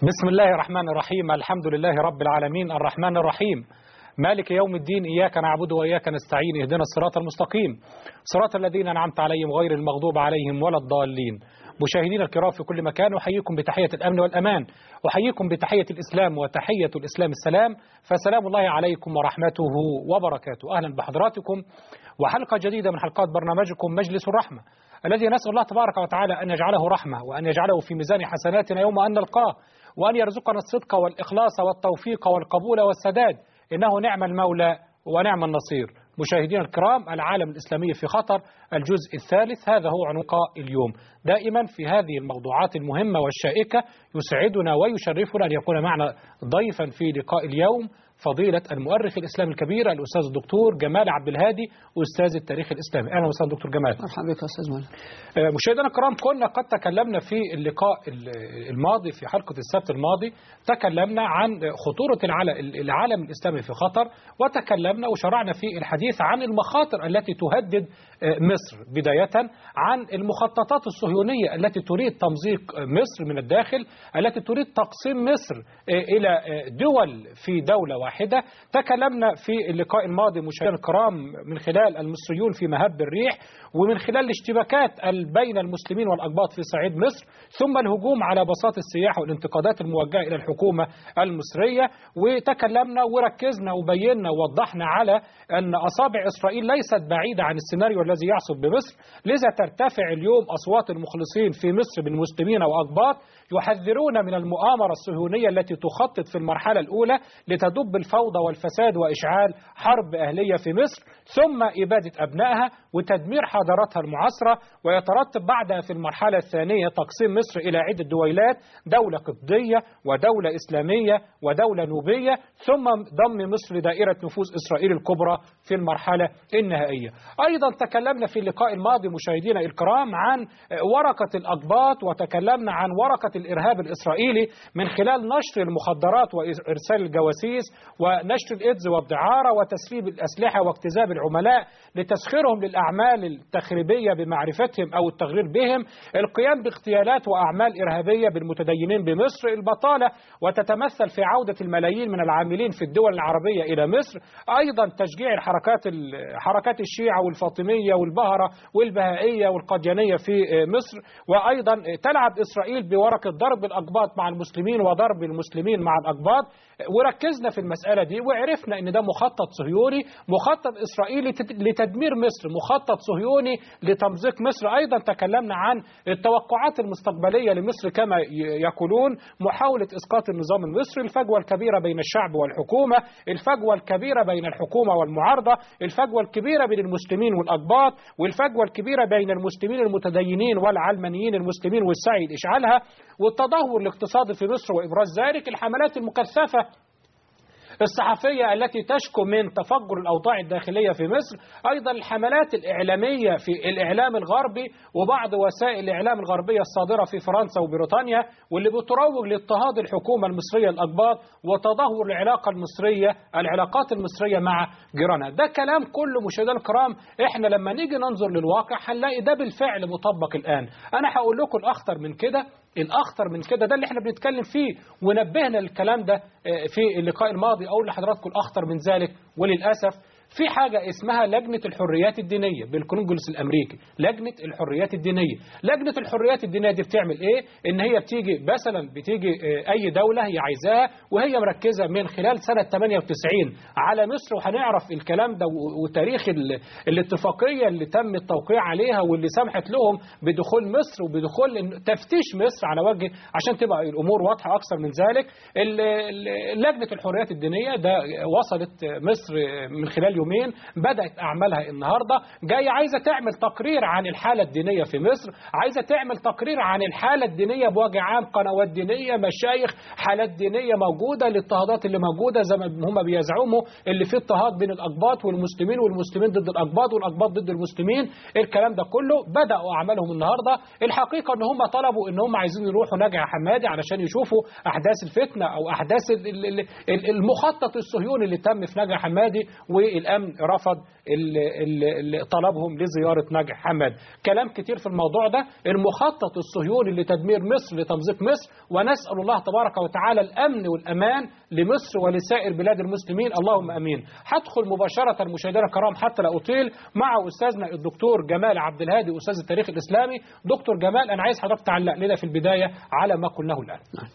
بسم الله الرحمن الرحيم الحمد لله رب العالمين الرحمن الرحيم مالك يوم الدين إياك نعبد وإياك نستعين اهدنا الصراط المستقيم صراط الذين أنعمت عليهم غير المغضوب عليهم ولا الضالين مشاهدينا الكرام في كل مكان أحييكم بتحية الأمن والأمان أحييكم بتحية الإسلام وتحية الإسلام السلام فسلام الله عليكم ورحمته وبركاته أهلا بحضراتكم وحلقة جديدة من حلقات برنامجكم مجلس الرحمة الذي نسأل الله تبارك وتعالى أن يجعله رحمة وأن يجعله في ميزان حسناتنا يوم أن نلقاه وأن يرزقنا الصدق والإخلاص والتوفيق والقبول والسداد إنه نعم المولى ونعم النصير مشاهدينا الكرام العالم الإسلامي في خطر الجزء الثالث هذا هو عنق اليوم دائما في هذه الموضوعات المهمة والشائكة يسعدنا ويشرفنا أن يكون معنا ضيفا في لقاء اليوم فضيلة المؤرخ الإسلامي الكبير الأستاذ الدكتور جمال عبد الهادي أستاذ التاريخ الإسلامي أهلا وسهلا دكتور جمال مرحبا بك يا أستاذ مولى مشاهدينا الكرام كنا قد تكلمنا في اللقاء الماضي في حلقة السبت الماضي تكلمنا عن خطورة العالم الإسلامي في خطر وتكلمنا وشرعنا في الحديث عن المخاطر التي تهدد مصر بداية عن المخططات الصهيونية التي تريد تمزيق مصر من الداخل التي تريد تقسيم مصر إلى دول في دولة واحدة تكلمنا في اللقاء الماضي مشاهدينا الكرام من خلال المصريون في مهب الريح ومن خلال الاشتباكات بين المسلمين والأقباط في صعيد مصر ثم الهجوم على بساط السياح والانتقادات الموجهة إلى الحكومة المصرية وتكلمنا وركزنا وبينا ووضحنا على أن أصابع إسرائيل ليست بعيدة عن السيناريو الذي يحصل بمصر لذا ترتفع اليوم أصوات المخلصين في مصر من مسلمين وأقباط يحذرون من المؤامرة الصهيونية التي تخطط في المرحلة الأولى لتدب الفوضى والفساد وإشعال حرب أهلية في مصر ثم إبادة أبنائها وتدمير حضاراتها المعاصرة ويترتب بعدها في المرحلة الثانية تقسيم مصر إلى عدة دويلات دولة قبطية ودولة إسلامية ودولة نوبية ثم ضم مصر لدائرة نفوذ إسرائيل الكبرى في المرحلة النهائية أيضا تكلمنا في اللقاء الماضي مشاهدينا الكرام عن ورقة الأقباط وتكلمنا عن ورقة الإرهاب الإسرائيلي من خلال نشر المخدرات وإرسال الجواسيس ونشر الإيدز والدعارة وتسريب الأسلحة واكتذاب العملاء لتسخيرهم للأعمال التخريبية بمعرفتهم أو التغرير بهم القيام باغتيالات وأعمال إرهابية بالمتدينين بمصر البطالة وتتمثل في عودة الملايين من العاملين في الدول العربية إلى مصر أيضا تشجيع الحركات حركات الشيعة والفاطمية والبهرة والبهائية والقديانية في مصر وأيضا تلعب إسرائيل بورقة ضرب الأقباط مع المسلمين وضرب المسلمين مع الأقباط وركزنا في المسألة دي وعرفنا أن ده مخطط صهيوني مخطط إسرائيلي لتدمير مصر مخطط صهيوني لتمزيق مصر أيضا تكلمنا عن التوقعات المستقبلية لمصر كما يقولون محاولة إسقاط النظام المصري الفجوة الكبيرة بين الشعب والحكومة الفجوة الكبيرة بين الحكومة والمعارضة الفجوة الكبيرة بين المسلمين والأقباط والفجوة الكبيرة بين المسلمين المتدينين والعلمانيين المسلمين والسعي لإشعالها والتدهور الاقتصادي في مصر وإبراز ذلك الحملات المكثفة الصحفية التي تشكو من تفجر الأوضاع الداخلية في مصر أيضا الحملات الإعلامية في الإعلام الغربي وبعض وسائل الإعلام الغربية الصادرة في فرنسا وبريطانيا واللي بتروج لاضطهاد الحكومة المصرية الأقباط وتدهور العلاقة المصرية العلاقات المصرية مع جيرانها ده كلام كله مشاهدينا الكرام احنا لما نيجي ننظر للواقع هنلاقي ده بالفعل مطبق الآن أنا هقول لكم الأخطر من كده الاخطر من كده ده اللي احنا بنتكلم فيه ونبهنا للكلام ده في اللقاء الماضي اقول لحضراتكم الاخطر من ذلك وللاسف في حاجة اسمها لجنة الحريات الدينية بالكونجرس الأمريكي لجنة الحريات الدينية لجنة الحريات الدينية دي بتعمل إيه إن هي بتيجي مثلا بتيجي أي دولة هي عايزاها وهي مركزة من خلال سنة 98 على مصر وهنعرف الكلام ده وتاريخ الاتفاقية اللي تم التوقيع عليها واللي سمحت لهم بدخول مصر وبدخول تفتيش مصر على وجه عشان تبقى الأمور واضحة أكثر من ذلك لجنة الحريات الدينية ده وصلت مصر من خلال يومين بدأت أعمالها النهاردة جاية عايزة تعمل تقرير عن الحالة الدينية في مصر عايزة تعمل تقرير عن الحالة الدينية بوجه عام قنوات دينية مشايخ حالات دينية موجودة الاضطهادات اللي موجودة زي ما هم بيزعموا اللي فيه اضطهاد بين الأقباط والمسلمين والمسلمين ضد الأقباط والأقباط ضد المسلمين الكلام ده كله بدأوا أعمالهم النهاردة الحقيقة ان هم طلبوا ان هم عايزين يروحوا نجع حمادي علشان يشوفوا أحداث الفتنة أو أحداث المخطط الصهيوني اللي تم في نجع حمادي الأمن رفض ال ال ال طلبهم لزيارة ناجح حماد كلام كتير في الموضوع ده المخطط الصهيوني لتدمير مصر لتمزيق مصر ونسأل الله تبارك وتعالى الأمن والأمان لمصر ولسائر بلاد المسلمين اللهم أمين هدخل مباشرة مشاهدينا الكرام حتى لا أطيل مع أستاذنا الدكتور جمال عبد الهادي أستاذ التاريخ الإسلامي دكتور جمال أنا عايز حضرتك تعلق لنا في البداية على ما قلناه الآن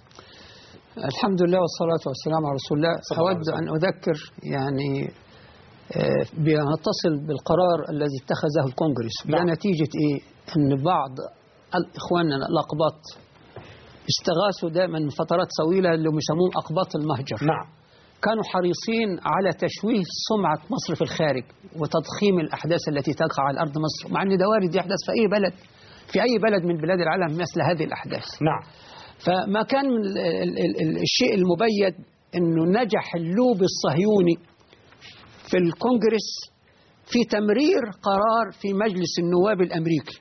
الحمد لله والصلاة والسلام على رسول الله صلى الله عليه أود أن أذكر يعني آه، بنتصل بالقرار الذي اتخذه الكونغرس ده نعم. نتيجة إيه؟ أن بعض إخواننا الأقباط استغاثوا دائما من فترات طويلة اللي هم يسموهم أقباط المهجر نعم كانوا حريصين على تشويه سمعة مصر في الخارج وتضخيم الأحداث التي تقع على أرض مصر مع أن ده وارد يحدث في أي بلد في أي بلد من بلاد العالم مثل هذه الأحداث نعم فما كان من ال- ال- ال- ال- الشيء المبين أنه نجح اللوب الصهيوني في الكونجرس في تمرير قرار في مجلس النواب الأمريكي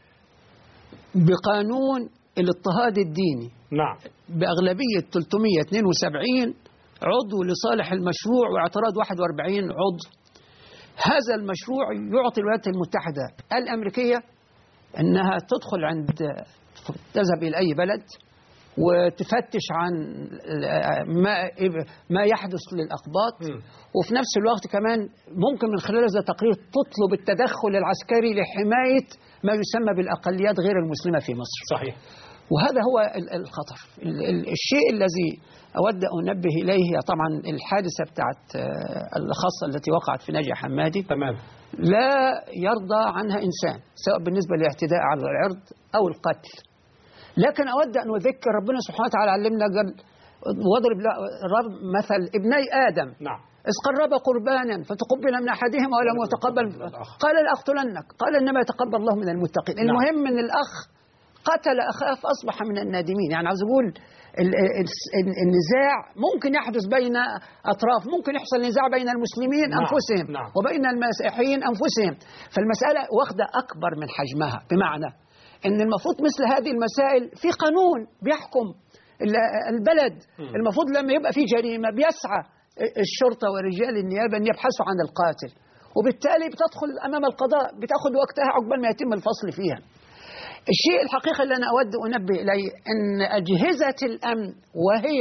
بقانون الاضطهاد الديني نعم بأغلبية 372 عضو لصالح المشروع واعتراض 41 عضو هذا المشروع يعطي الولايات المتحدة الأمريكية أنها تدخل عند تذهب إلى أي بلد وتفتش عن ما ما يحدث للأقباط مم. وفي نفس الوقت كمان ممكن من خلال هذا التقرير تطلب التدخل العسكري لحماية ما يسمى بالأقليات غير المسلمة في مصر صحيح وهذا هو ال- الخطر ال- ال- الشيء الذي أود أن أنبه إليه هي طبعا الحادثة بتاعت آه، الخاصة التي وقعت في ناجي حمادي تمام لا يرضى عنها إنسان سواء بالنسبة للاعتداء على العرض أو القتل لكن أود أن أذكر ربنا سبحانه وتعالى علمنا قال واضرب له- الرب مثل ابني آدم نعم إذ قرب قربانا فتقبل من أحدهما ولم يتقبل الآخر. قال لأقتلنك قال إنما يتقبل الله من المتقين نعم. المهم أن الأخ قتل أخاه فأصبح من النادمين يعني عاوز أقول ال- ال- ال- النزاع ممكن يحدث بين أطراف ممكن يحصل نزاع بين المسلمين نعم. أنفسهم نعم. وبين المسيحيين أنفسهم فالمسألة واخدة أكبر من حجمها بمعنى أن المفروض مثل هذه المسائل في قانون بيحكم ال- البلد مم. المفروض لما يبقى في جريمة بيسعى الشرطة ورجال النيابة أن يبحثوا عن القاتل وبالتالي بتدخل أمام القضاء بتاخد وقتها عقبال ما يتم الفصل فيها الشيء الحقيقي اللي أنا أود أنبه إليه أن أجهزة الأمن وهي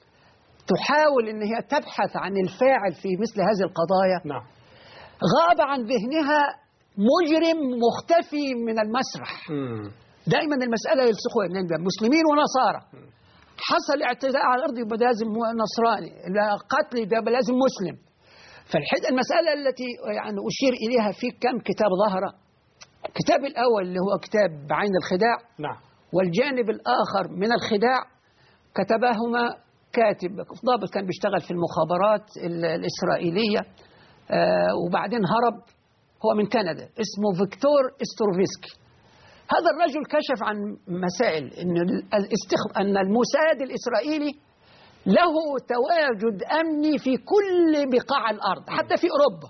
تحاول أن هي تبحث عن الفاعل في مثل هذه القضايا نعم غاب عن ذهنها مجرم مختفي من المسرح مم. دائما المسألة يلصقوا اثنين بها، مسلمين ونصارى حصل اعتداء على الأرض يبقى لازم نصراني لا قتل يبقى لازم مسلم فالحد المسألة التي يعني أشير إليها في كم كتاب ظهر الكتاب الأول اللي هو كتاب بعين الخداع نعم والجانب الآخر من الخداع كتبهما كاتب ضابط كان بيشتغل في المخابرات ال- الإسرائيلية آه، وبعدين هرب هو من كندا اسمه فيكتور استروفسكي هذا الرجل كشف عن مسائل ان الاستخ... ان الموساد الاسرائيلي له تواجد امني في كل بقاع الارض حتى في اوروبا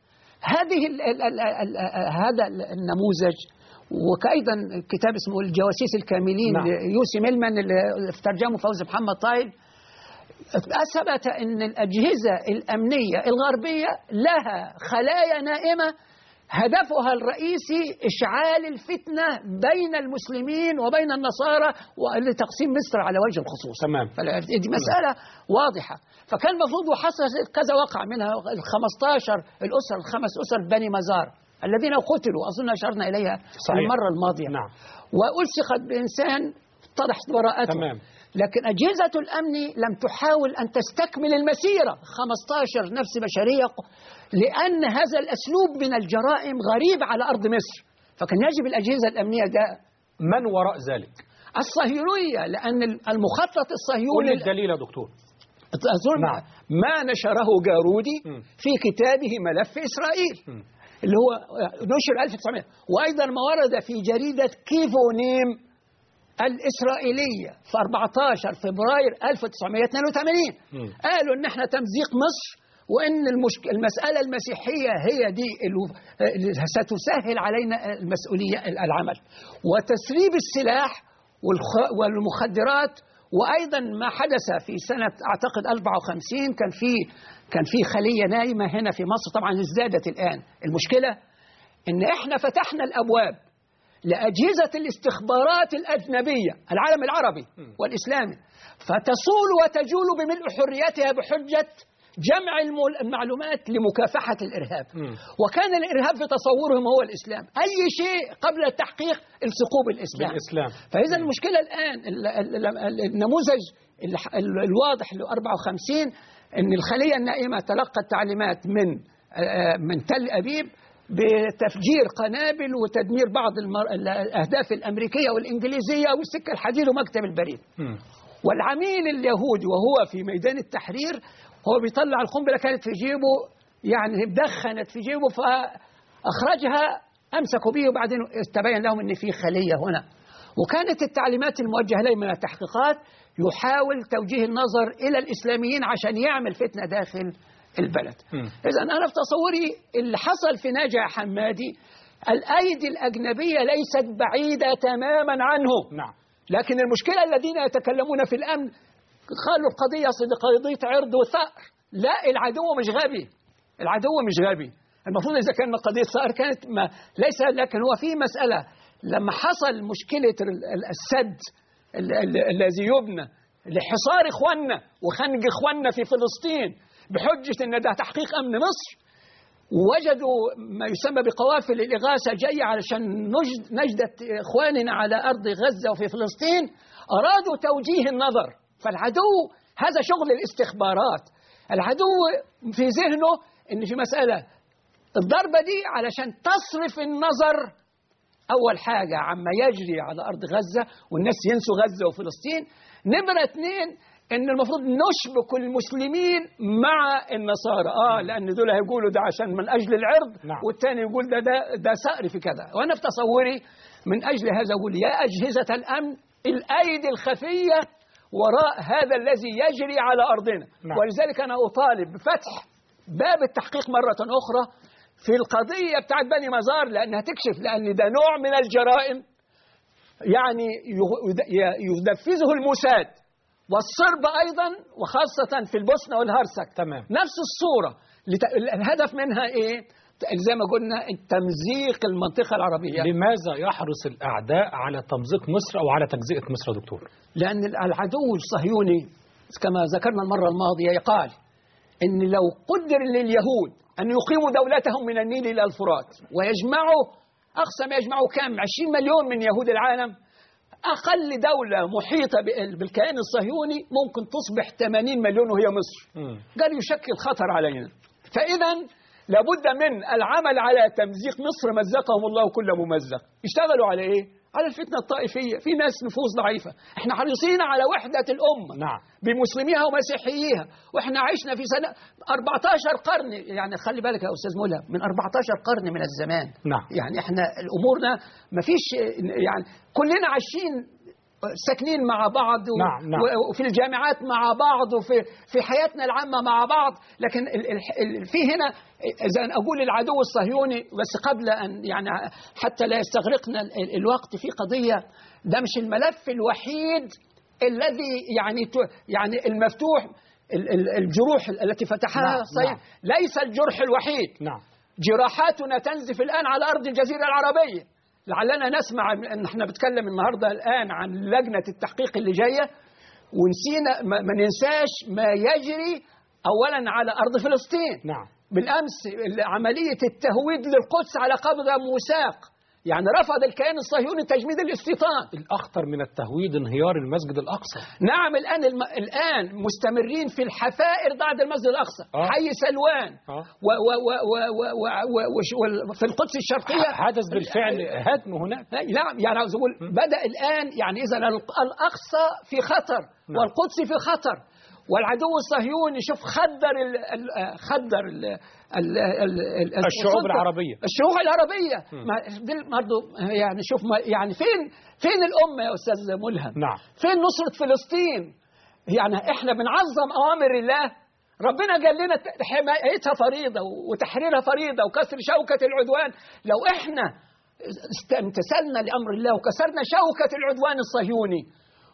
هذه ال ال ال ال هذا النموذج وكأيضا كتاب اسمه الجواسيس الكاملين نعم. ليوسي ميلمان اللي في ترجمه فوزي محمد طايل أثبت أن الأجهزة الأمنية الغربية لها خلايا نائمة هدفها الرئيسي إشعال الفتنة بين المسلمين وبين النصارى ولتقسيم مصر على وجه الخصوص تمام. فال- دي مسألة واضحة فكان المفروض وحصل كذا وقع منها ال 15 الأسر الخمس أسر بني مزار الذين قتلوا أظن أشرنا إليها صحيح. المرة الماضية نعم. وألصقت بإنسان اتضحت براءته تمام. لكن أجهزة الأمن لم تحاول أن تستكمل المسيرة 15 نفس بشرية لأن هذا الأسلوب من الجرائم غريب على أرض مصر فكان يجب الأجهزة الأمنية ده من وراء ذلك الصهيونية لأن المخطط قل الصهيوني لي الدليل يا دكتور أظن نعم. ما نشره جارودي مم. في كتابه ملف إسرائيل مم. اللي هو نشر 1900 وأيضا ما ورد في جريدة كيفونيم الإسرائيلية في 14 فبراير 1982 مم. قالوا إن إحنا تمزيق مصر وإن المشك... المسألة المسيحية هي دي اللي- اللي ستسهل علينا المسؤولية العمل وتسريب السلاح والخ... والمخدرات وايضا ما حدث في سنه اعتقد 54 كان في كان في خليه نايمه هنا في مصر طبعا ازدادت الان المشكله ان احنا فتحنا الابواب لاجهزه الاستخبارات الاجنبيه العالم العربي والاسلامي فتصول وتجول بملء حريتها بحجه جمع المول- المعلومات لمكافحه الارهاب مم. وكان الارهاب في تصورهم هو الاسلام اي شيء قبل التحقيق الصقوه بالاسلام بالإسلام فإذا المشكلة الآن ال- ال- ال- النموذج ال- ال- الواضح ل 54 أن الخلية النائمة تلقت تعليمات من آه، من تل أبيب بتفجير قنابل وتدمير بعض المر- الأهداف الأمريكية والإنجليزية والسكة الحديد ومكتب البريد مم. والعميل اليهودي وهو في ميدان التحرير هو بيطلع القنبلة كانت في جيبه يعني دخنت في جيبه فأخرجها أمسكوا به وبعدين استبين لهم أن في خلية هنا وكانت التعليمات الموجهة له من التحقيقات يحاول توجيه النظر إلى الإسلاميين عشان يعمل فتنة داخل البلد مم. إذا أنا في تصوري اللي حصل في ناجع حمادي الأيدي الأجنبية ليست بعيدة تماما عنه نعم لكن المشكلة الذين يتكلمون في الأمن قالوا القضية صدق قضية عرض وثأر لا العدو مش غبي العدو مش غبي المفروض إذا كان قضية ثأر كانت ما ليس لكن هو في مسألة لما حصل مشكلة ال- ال- السد ال- ال- الذي يبنى لحصار إخواننا وخنق إخواننا في فلسطين بحجة أن ده تحقيق أمن مصر ووجدوا ما يسمى بقوافل الإغاثة جاية علشان نجد نجدة إخواننا على أرض غزة وفي فلسطين أرادوا توجيه النظر فالعدو هذا شغل الاستخبارات العدو في ذهنه إن في مسألة الضربة دي علشان تصرف النظر أول حاجة عما يجري على أرض غزة والناس ينسوا غزة وفلسطين نمرة اثنين إن المفروض نشبك المسلمين مع النصارى آه لأن دول هيقولوا ده عشان من أجل العرض نعم. والتاني يقول ده ده ده ثأر في كذا وأنا في تصوري من أجل هذا أقول يا أجهزة الأمن الأيدي الخفية وراء هذا الذي يجري على أرضنا نعم. ولذلك أنا أطالب بفتح باب التحقيق مرة أخرى في القضية بتاعت بني مزار لأنها تكشف لأن ده نوع من الجرائم يعني يغ- ي- ينفذه الموساد والصرب أيضا وخاصة في البوسنة والهرسك تمام. نفس الصورة لت- الهدف منها إيه؟ زي ما قلنا تمزيق المنطقة العربية لماذا يحرص الأعداء على تمزيق مصر أو على تجزئة مصر يا دكتور لأن العدو الصهيوني كما ذكرنا المرة الماضية قال إن لو قدر لليهود أن يقيموا دولتهم من النيل إلى الفرات ويجمعوا أقصى ما يجمعوا كم 20 مليون من يهود العالم أقل دولة محيطة بال- بالكيان الصهيوني ممكن تصبح 80 مليون وهي مصر مم. قال يشكل خطر علينا فإذا لابد من العمل على تمزيق مصر مزقهم الله كل ممزق يشتغلوا على إيه؟ على الفتنة الطائفية في ناس نفوس ضعيفة احنا حريصين على وحدة الأمة نعم بمسلميها ومسيحييها واحنا عشنا في سنة 14 قرن يعني خلي بالك يا أستاذ مولى من 14 قرن من الزمان نعم. يعني احنا الأمورنا ما فيش يعني كلنا عايشين ساكنين مع بعض و- نعم، نعم. و- وفي الجامعات مع بعض وفي في حياتنا العامة مع بعض لكن ال ال ال في هنا إذا أنا أقول العدو الصهيوني بس قبل أن يعني حتى لا يستغرقنا ال- ال- الوقت في قضية ده مش الملف الوحيد الذي يعني ت- يعني المفتوح ال- ال- الجروح التي فتحها نعم، الصهيون نعم. ليس الجرح الوحيد نعم جراحاتنا تنزف الآن على أرض الجزيرة العربية لعلنا نسمع ان احنا بنتكلم النهارده الان عن لجنه التحقيق اللي جايه ونسينا ما ما ننساش ما يجري اولا على ارض فلسطين نعم بالامس عمليه التهويد للقدس على قبضه موثاق يعني رفض الكيان الصهيوني تجميد الاستيطان الأخطر من التهويد انهيار المسجد الأقصى نعم الان الم... الان مستمرين في الحفائر بعد المسجد الاقصى آه. حي سلوان آه. و... و... و... و... و... و... وش... وال- في القدس الشرقيه حدث بالفعل هدم هناك نعم يعني عاوز اقول بدا الان يعني اذا الق- الاقصى في خطر نعم. والقدس في خطر والعدو الصهيوني شوف خدر ال ال خدر ال ال ال ال الشعوب السلطة- العربية. الشعوب العربية مم. ما دي برضه يعني شوف ما يعني فين فين الأمة يا أستاذ ملهم نعم فين نصرة فلسطين يعني احنا بنعظم أوامر الله ربنا قال لنا ت- حمايتها فريضة وتحريرها فريضة وكسر شوكة العدوان لو احنا است- امتثلنا لأمر الله وكسرنا شوكة العدوان الصهيوني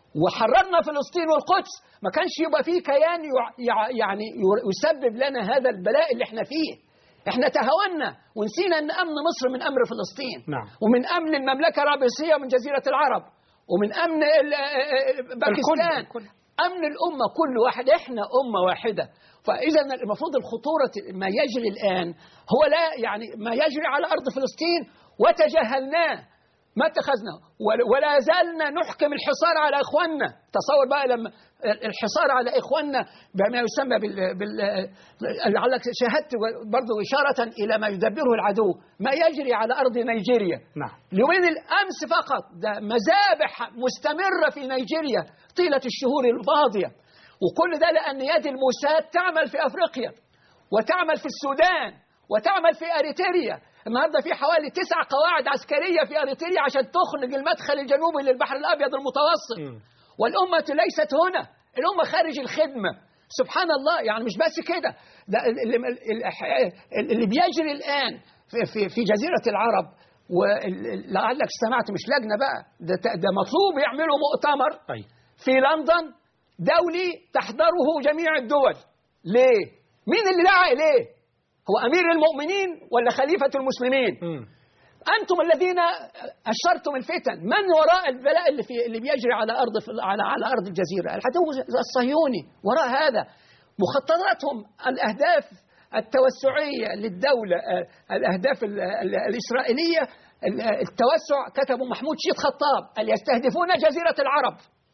وحررنا فلسطين والقدس ما كانش يبقى فيه كيان يع- يع- يعني ير- يسبب لنا هذا البلاء اللي احنا فيه احنا تهاونا ونسينا ان امن مصر من امر فلسطين نعم. ومن امن المملكه العربيه من جزيره العرب ومن امن ال- باكستان الكل. امن الامه كل واحد احنا امه واحده فاذا المفروض الخطوره ما يجري الان هو لا يعني ما يجري على ارض فلسطين وتجاهلناه ما اتخذنا ولا- ولا زلنا نحكم الحصار على اخواننا تصور بقى لما الحصار على اخواننا بما يسمى بال, بال... لعلك شاهدت برضه اشاره الى ما يدبره العدو ما يجري على ارض نيجيريا نعم اليومين الامس فقط ده مذابح مستمره في نيجيريا طيله الشهور الماضيه وكل ده لان يد الموساد تعمل في افريقيا وتعمل في السودان وتعمل في اريتريا النهارده في حوالي تسع قواعد عسكريه في اريتريا عشان تخرج المدخل الجنوبي للبحر الابيض المتوسط مم. والامه ليست هنا الامه خارج الخدمه سبحان الله يعني مش بس كده ده اللي, اللي- اللي بيجري الان في, في, في جزيره العرب ولعلك سمعت مش لجنه بقى ده, ده مطلوب يعملوا مؤتمر طيب في لندن دولي تحضره جميع الدول ليه؟ مين اللي دعا إليه؟ هو أمير المؤمنين ولا خليفة المسلمين؟ مم. أنتم الذين أشرتم الفتن من وراء البلاء اللي, في اللي بيجري على أرض على على أرض الجزيرة العدو الصهيوني وراء هذا مخططاتهم الأهداف التوسعية للدولة آه، الأهداف ال- ال- الإسرائيلية ال- التوسع كتبه محمود شيد خطاب قال يستهدفون جزيرة العرب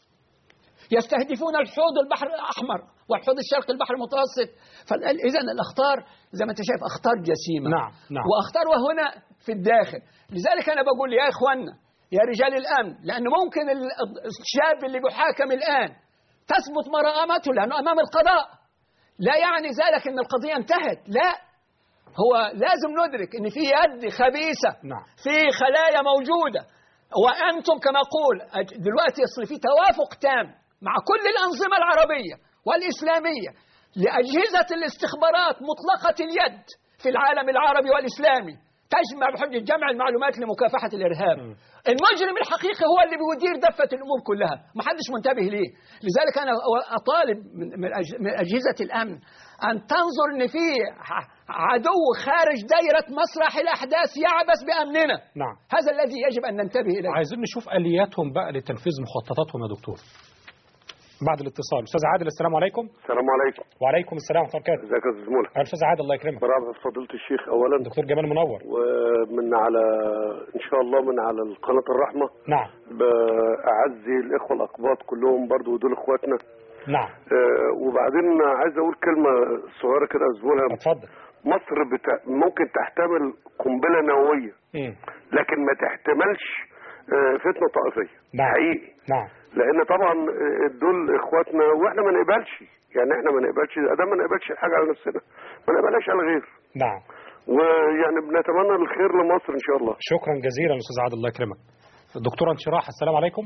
يستهدفون الحوض البحر الأحمر والحوض الشرقي البحر المتوسط فإذا الأخطار زي ما أنت شايف أخطار جسيمة نعم، نعم. وأخطار وهنا في الداخل لذلك أنا بقول يا إخواننا يا رجال الأمن لأن ممكن ال- الشاب اللي بيحاكم الآن تثبت براءته لأنه أمام القضاء لا يعني ذلك أن القضية انتهت لا هو لازم ندرك أن في يد خبيثة نعم. في خلايا موجودة وأنتم كما أقول أج- دلوقتي يصل في توافق تام مع كل الأنظمة العربية والإسلامية لأجهزة الاستخبارات مطلقة اليد في العالم العربي والإسلامي تجمع بحجة جمع المعلومات لمكافحة الإرهاب م. المجرم الحقيقي هو اللي بيدير دفة الأمور كلها ما حدش منتبه ليه لذلك أنا أطالب من من أج- من أجهزة الأمن أن تنظر أن في ع- عدو خارج دائرة مسرح الأحداث يعبث بأمننا نعم هذا الذي يجب أن ننتبه إليه عايزين نشوف الياتهم بقى لتنفيذ مخططاتهم يا دكتور بعد الاتصال استاذ عادل السلام عليكم السلام عليكم وعليكم السلام ورحمه الله وبركاته ازيك يا استاذ مولى استاذ عادل الله يكرمك برحب بفضيله الشيخ اولا دكتور جمال منور ومن على ان شاء الله من على قناه الرحمه نعم باعزي الاخوه الاقباط كلهم برضو ودول اخواتنا نعم آه، وبعدين عايز اقول كلمه صغيره كده يا استاذ مولى اتفضل مصر بتا... ممكن تحتمل قنبله نوويه مم. لكن ما تحتملش آه، فتنه طائفيه نعم. حقيقي نعم لان طبعا آه، دول اخواتنا واحنا ما نقبلش يعني احنا ما نقبلش ادام ما نقبلش حاجه على نفسنا ما نقبلهاش على غير نعم ويعني بنتمنى الخير لمصر ان شاء الله شكرا جزيلا استاذ عادل الله يكرمك دكتوره انشراح السلام عليكم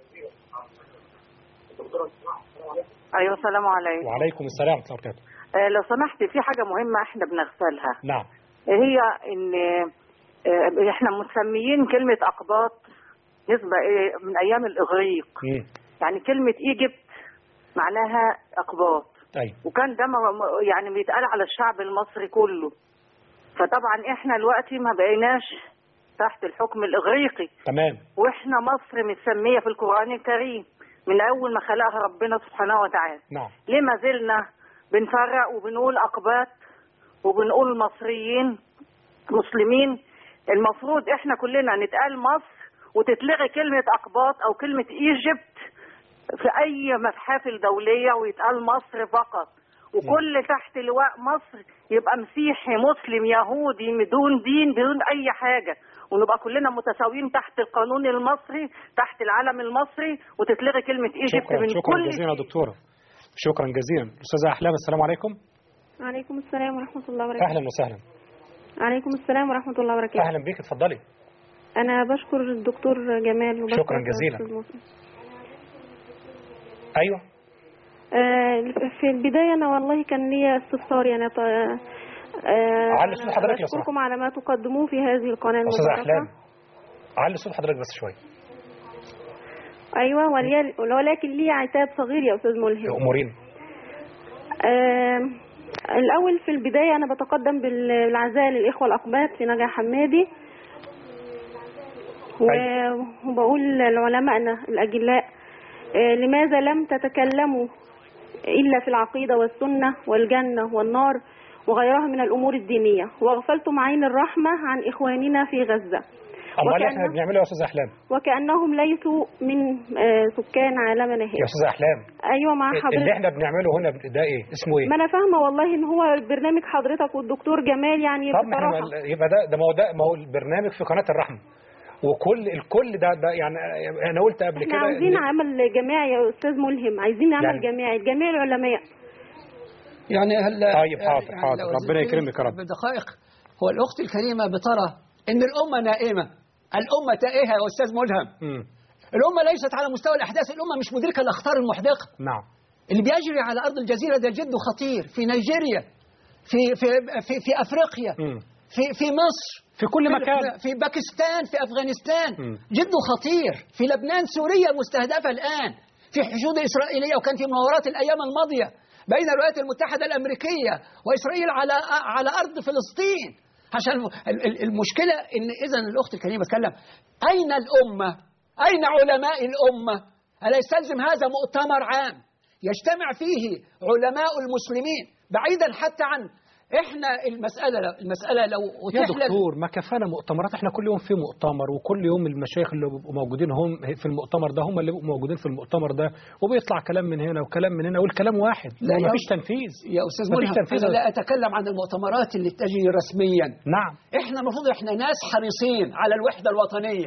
ايوه السلام عليكم وعليكم السلام ورحمه الله وبركاته آه لو سمحت في حاجه مهمه احنا بنغفلها نعم هي ان آه احنا مسميين كلمه اقباط نسبه ايه من ايام الاغريق مم. يعني كلمه ايجيبت معناها اقباط ايوه وكان ده م- م- يعني بيتقال على الشعب المصري كله فطبعا احنا دلوقتي ما بقيناش تحت الحكم الاغريقي تمام واحنا مصر متسميه في القران الكريم من اول ما خلقها ربنا سبحانه وتعالى نعم ليه ما زلنا بنفرق وبنقول أقباط وبنقول مصريين مسلمين المفروض احنا كلنا نتقال مصر وتتلغي كلمة أقباط أو كلمة إيجيبت في أي محافل دولية ويتقال مصر فقط وكل تحت لواء مصر يبقى مسيحي مسلم يهودي بدون دين بدون أي حاجة ونبقى كلنا متساويين تحت القانون المصري تحت العلم المصري وتتلغي كلمة إيجيبت شكرا من شكرا كل جزيلا يا دكتوره شكرا جزيلا استاذه احلام السلام عليكم عليكم السلام ورحمة الله وبركاته اهلا وسهلا عليكم السلام ورحمة الله وبركاته اهلا بيك اتفضلي أنا بشكر الدكتور جمال وبشكر شكراً جزيلاً. الأستاذ مصطفى. ايوه آه، في البداية أنا والله كان لي استفسار يعني ط- آه، علي صوت حضرتك لو سمحت. بشكركم على ما تقدموه في هذه القناة استاذه المباركة احلام علي صوت حضرتك بس شويه ايوه ولي- ولكن لي عتاب صغير يا استاذ ملهم امورين آم، الأول في البداية أنا بتقدم بالعزاء للإخوة الأقباط في نجا حمادي و- وبقول لعلمائنا الأجلاء آه، لماذا لم تتكلموا إلا في العقيدة والسنة والجنة والنار وغيرها من الأمور الدينية وغفلتم عين الرحمة عن إخواننا في غزة امال وكأن- احنا بنعمله يا استاذ احلام وكأنهم ليسوا من آه، سكان عالمنا يا هنا استاذ احلام أيوة مع اللي حضرتك احنا بنعمله هنا ده ايه اسمه ايه ما انا فاهمه والله ان هو برنامج حضرتك والدكتور جمال يعني طب ما بصراحه احنا يبقى ده ده ما هو ده ما هو البرنامج في قناه الرحمه وكل الكل ده ده يعني انا قلت قبل احنا كده عاوزين إن- عمل جماعي يا استاذ ملهم عايزين عمل يعني- جماعي جميع العلماء يعني هل طيب، حاضر، يعني حاضر. لو ربنا زدت يكرمك يا رب. بدقائق هو الأخت الكريمة بترى إن الأمة نائمة الأمة تائهة يا أستاذ ملهم مم. الأمة ليست على مستوى الأحداث الأمة مش مدركة الأخطار المحدقة نعم اللي بيجري على أرض الجزيرة ده جد خطير في نيجيريا في في في, في أفريقيا مم. في في مصر في كل في- مكان في باكستان في أفغانستان مم. جد خطير في لبنان سوريا مستهدفة الآن في حشود إسرائيلية وكان في مناورات الأيام الماضية بين الولايات المتحدة الأمريكية وإسرائيل على على أرض فلسطين عشان ال- ال- المشكلة إن إذا الأخت الكريمة بتكلم أين الأمة؟ أين علماء الأمة؟ ألا يستلزم هذا مؤتمر عام يجتمع فيه علماء المسلمين بعيدا حتى عن احنا المسألة المسألة لو يا أتيح لنا- دكتور ما كفانا مؤتمرات احنا كل يوم في مؤتمر وكل يوم المشايخ اللي بيبقوا موجودين هم في المؤتمر ده هم اللي بيبقوا موجودين في المؤتمر ده وبيطلع كلام من هنا وكلام من هنا والكلام واحد لا ما يا- فيش تنفيذ يا أستاذ مفيش ملهم تنفيذ أنا لا أتكلم عن المؤتمرات اللي تجري رسميا نعم احنا المفروض احنا ناس حريصين على الوحدة الوطنية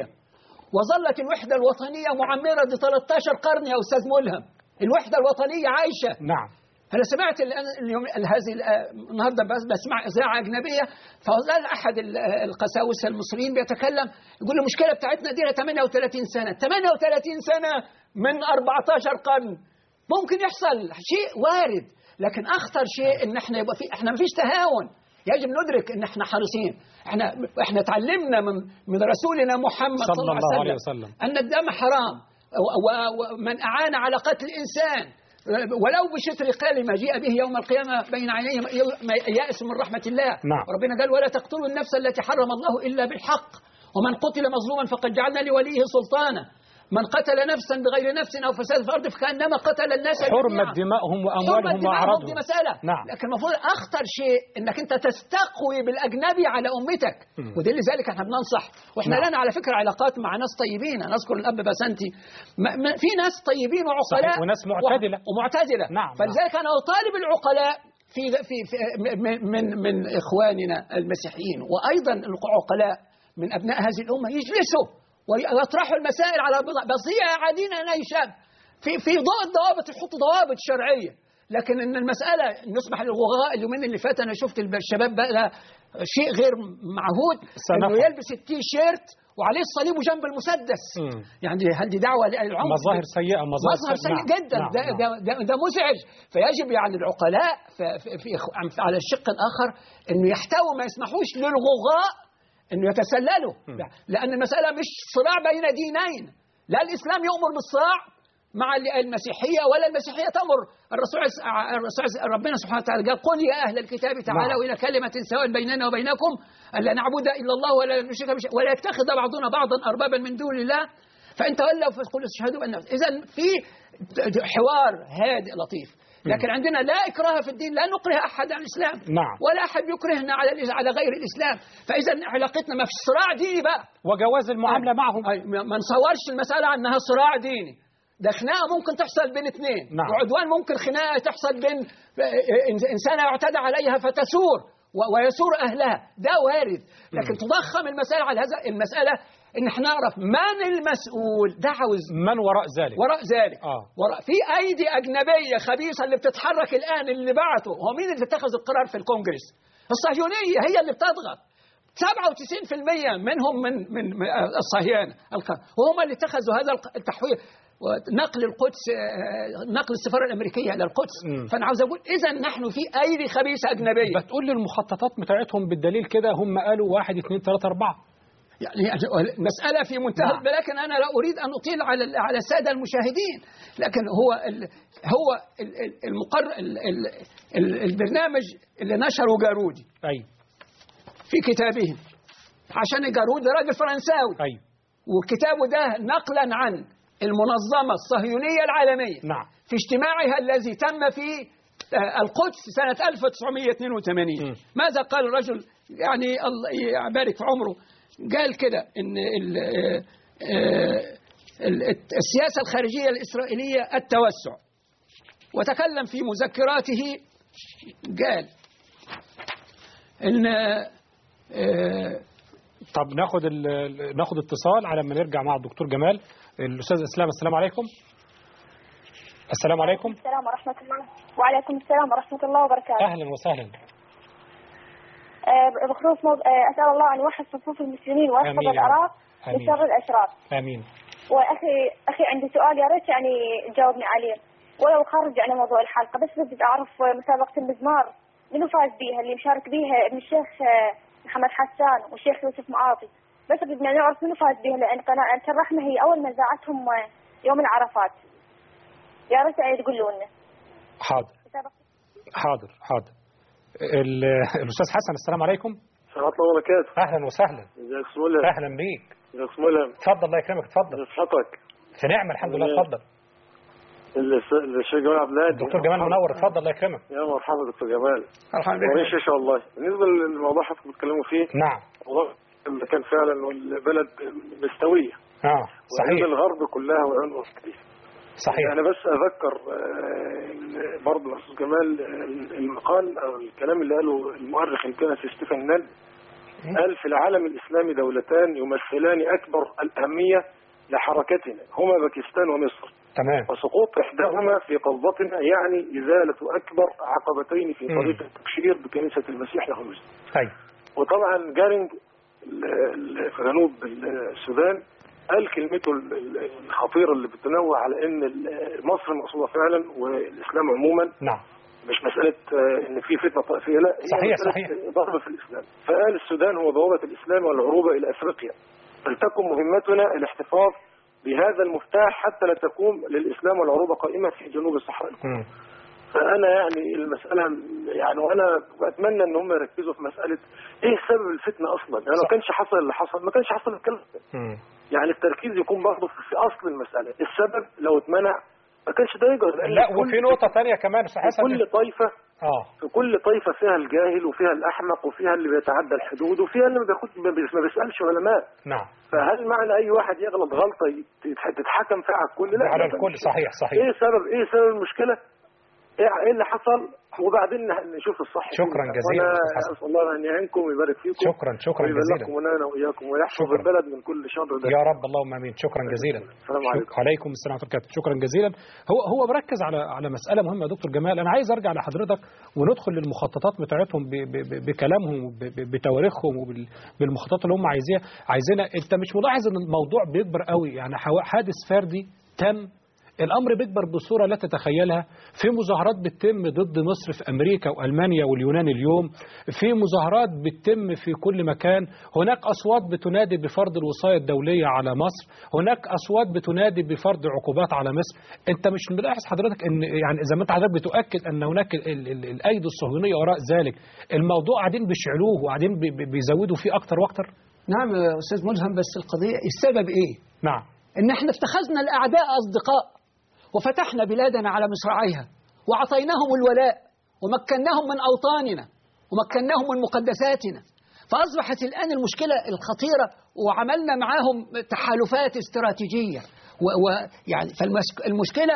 وظلت الوحدة الوطنية معمرة ل 13 قرن يا أستاذ ملهم الوحدة الوطنية عايشة نعم أنا سمعت الآن اليوم هذه ال- النهارده بس بسمع إذاعة أجنبية فقال أحد ال- القساوسة المصريين بيتكلم يقول المشكلة بتاعتنا دي لها 38 سنة 38 سنة من 14 قرن ممكن يحصل شيء وارد لكن أخطر شيء إن إحنا يبقى في إحنا ما فيش تهاون يجب ندرك إن إحنا حريصين إحنا إحنا تعلمنا من من رسولنا محمد صلى صلى, الله عليه عليه وسلم. وسلم أن الدم حرام و- و- ومن أعان على قتل إنسان ولو بشطر كلمة جيء به يوم القيامة بين عينيه يأس من رحمة الله نعم. ربنا قال ولا تقتلوا النفس التي حرم الله إلا بالحق ومن قتل مظلوما فقد جعلنا لوليه سلطانا من قتل نفسا بغير نفس أو فساد في الأرض فكأنما قتل الناس حرمت جميعا. دماءهم حرمة واموالهم دماغهم واعراضهم دي مسألة نعم. لكن المفروض أخطر شيء أنك أنت تستقوي بالأجنبي على أمتك مم. ودي لذلك احنا بننصح واحنا نعم. لنا على فكرة علاقات مع ناس طيبين أنا أذكر الأب بسنتي ما- ما- في ناس طيبين وعقلاء صحيح، وناس معتدلة. و- ومعتدلة نعم، فلذلك أنا أطالب العقلاء في في, في من من من إخواننا المسيحيين وأيضا العقلاء من أبناء هذه الأمة يجلسوا ويطرحوا المسائل على بضع بس هي قاعدين نيشان في في ضوء الضوابط يحطوا ضوابط شرعيه لكن ان المساله نسمح للغوغاء اليومين اللي فات انا شفت الب- الشباب بقى ده شيء غير معهود انه سنفهم. يلبس التي شيرت وعليه الصليب وجنب المسدس مم. يعني دي- هل دي دعوه للعنف مظاهر سيئة مظاهر, مظهر سيء نعم. جدا نعم. ده, نعم. ده, ده, ده مزعج فيجب يعني العقلاء في, في, في في- على الشق الاخر انه يحتووا ما يسمحوش للغوغاء انه يتسللوا لان المساله مش صراع بين دينين لا الاسلام يؤمر بالصراع مع ال- المسيحيه ولا المسيحيه تامر الرسول عس- الرسول عس- ربنا سبحانه وتعالى قال قل يا اهل الكتاب تعالوا الى كلمه سواء بيننا وبينكم الا نعبد الا الله ولا نشرك به شيئا ولا يتخذ بعضنا بعضا اربابا من دون الله فان تولوا فقل اشهدوا بان اذا في حوار هادئ لطيف لكن عندنا لا اكراه في الدين لا نكره احد على الاسلام نعم. ولا احد يكرهنا على الإس- على غير الاسلام فاذا علاقتنا ما في صراع ديني بقى وجواز المعاملة معهم أي، ما ما نصورش المساله عنها صراع ديني ده خناقه ممكن تحصل بين اثنين نعم. وعدوان ممكن خناقه تحصل بين إن- انسانه يعتدى عليها فتثور و- ويثور اهلها ده وارد لكن تضخم المساله على هذا المساله ان احنا نعرف من المسؤول ده عاوز من وراء ذلك وراء ذلك آه. وراء في ايدي اجنبيه خبيثه اللي بتتحرك الان اللي بعته هو مين اللي اتخذ القرار في الكونجرس الصهيونيه هي اللي بتضغط 97% منهم من من من الصهيانه الق- وهم اللي اتخذوا هذا الق- التحويل نقل القدس آه، نقل السفاره الامريكيه الى القدس مم. فانا عاوز اقول اذا نحن في ايدي خبيثه اجنبيه بتقول لي المخططات بتاعتهم بالدليل كده هم قالوا واحد اثنين ثلاثة أربعة يعني يعني المسألة في منتهى نعم. لكن أنا لا أريد أن أطيل على على السادة المشاهدين لكن هو ال هو ال- ال- المقر ال- ال- ال- البرنامج اللي نشره جارودي أيوه في كتابه عشان جارودي راجل فرنساوي أيوه وكتابه ده نقلا عن المنظمة الصهيونية العالمية نعم في اجتماعها الذي تم في آه، القدس سنة 1982 م. ماذا قال الرجل يعني الله يبارك في عمره قال كده ان ال- آه، آه، ال- السياسة الخارجية الإسرائيلية التوسع وتكلم في مذكراته قال ان آه، طب ناخد ال- ال- ناخد اتصال على ما نرجع مع الدكتور جمال الاستاذ اسلام السلام عليكم السلام عليكم السلام ورحمة الله وعليكم السلام ورحمة الله وبركاته اهلا وسهلا آه، بخصوص موضوع آه، أسأل الله أن يوحد صفوف المسلمين ويحفظ آمين يا رب. العراق آمين. من شر الأشرار امين وأخي أخي عندي سؤال يا ريت يعني تجاوبني عليه ولو خارج عن موضوع الحلقة بس بدي أعرف آه، مسابقة المزمار منو فاز بيها اللي مشارك بيها ابن الشيخ آه، محمد حسان والشيخ يوسف معاطي بس بدنا نعرف منو فاز بيها لأن قناة أنت الرحمة هي أول ما ذاعتهم آه، يوم العرفات يا ريت يعني تقولوا لنا حاضر مسابقة حاضر حاضر ال- الاستاذ حسن السلام عليكم ورحمة الله وبركاته اهلا وسهلا ازيك سمولة اهلا بيك ازيك سمولة اتفضل الله يكرمك اتفضل صحتك في نعمه الحمد لله أهلا. اتفضل الشيخ جمال عبد الهادي الدكتور جمال منور اتفضل الله يكرمك يا مرحبا دكتور جمال الحمد وريش ان شاء الله بالنسبه للموضوع اللي حضرتك بتتكلموا فيه نعم والله اللي كان فعلا والبلد مستويه اه وعند صحيح الغرب كلها وعند كبير صحيح انا بس اذكر آه، برضه استاذ جمال آه، المقال او الكلام اللي قاله المؤرخ الكنسي ستيفن نال قال في العالم الاسلامي دولتان يمثلان اكبر الاهميه لحركتنا هما باكستان ومصر تمام وسقوط إحداهما في قبضتنا يعني إزالة أكبر عقبتين في مم. طريق التبشير بكنيسة المسيح له المجد طيب وطبعا جارينج ال- ال- في جنوب السودان قال كلمته ال- ال- الخطيرة اللي بتنوع على أن ال- مصر مقصودة فعلا والإسلام عموما نعم مش مسألة آه، إن في فتنة طائفية لا هي صحيح، مسألة صحيح. ضرب في الإسلام فقال السودان هو بوابة الإسلام والعروبة إلى أفريقيا فلتكن مهمتنا الاحتفاظ بهذا المفتاح حتى لا تكون للإسلام والعروبة قائمة في جنوب الصحراء مم. فأنا يعني المسألة يعني وأنا بتمنى إن هم يركزوا في مسألة إيه سبب الفتنة أصلا يعني صح. لو كانش حصل اللي حصل ما كانش حصل الكلام ده. مم. يعني التركيز يكون برضه في في أصل المسألة السبب لو اتمنع ما كانش ده يجرى لأن لا كل- وفي نقطه ثانيه كمان استاذ في حسن كل طائفة اه في كل طائفة فيها الجاهل وفيها الأحمق وفيها اللي بيتعدى الحدود وفيها اللي ما بياخد ما بيس- ما بيسألش علماء نعم فهل معنى أي واحد يغلط غلطة يت- تتحكم فيها على الكل لا على لا، الكل صحيح صحيح ايه سبب ايه سبب المشكله ايه إيه اللي حصل وبعدين ن- نشوف الصح شكراً فيه. جزيلاً وانا أستاذ حسن. اسال الله ان يعينكم ويبارك فيكم شكرا شكرا ويبلغكم جزيلا ونانا واياكم ويحفظ شكراً. البلد من كل شر ده يا رب اللهم امين شكرا جزيلا السلام عليكم. شك- عليكم السلام ورحمه الله وبركاته شكرا جزيلا هو هو مركز على على مساله مهمه يا دكتور جمال انا عايز ارجع لحضرتك وندخل للمخططات بتاعتهم ب- ب- ب- بكلامهم وب- ب- بتواريخهم وبالمخططات اللي هم عايزيها عايزينها انت مش ملاحظ ان الموضوع بيكبر قوي يعني حوا- حادث فردي تم الامر بيكبر بصوره لا تتخيلها في مظاهرات بتتم ضد مصر في امريكا والمانيا واليونان اليوم في مظاهرات بتتم في كل مكان هناك اصوات بتنادي بفرض الوصايه الدوليه على مصر هناك اصوات بتنادي بفرض عقوبات على مصر انت مش ملاحظ حضرتك ان يعني زي ما انت حضرتك بتؤكد ان هناك ال- ال- ال- الايدي الصهيونيه وراء ذلك الموضوع قاعدين بيشعلوه وقاعدين بي- بي- بيزودوا فيه اكتر واكتر نعم يا أستاذ ملهم بس القضية السبب إيه؟ نعم إن إحنا اتخذنا الأعداء أصدقاء وفتحنا بلادنا على مصراعيها وأعطيناهم الولاء ومكناهم من أوطاننا ومكناهم من مقدساتنا فأصبحت الآن المشكلة الخطيرة وعملنا معاهم تحالفات استراتيجية ويعني فالمشكلة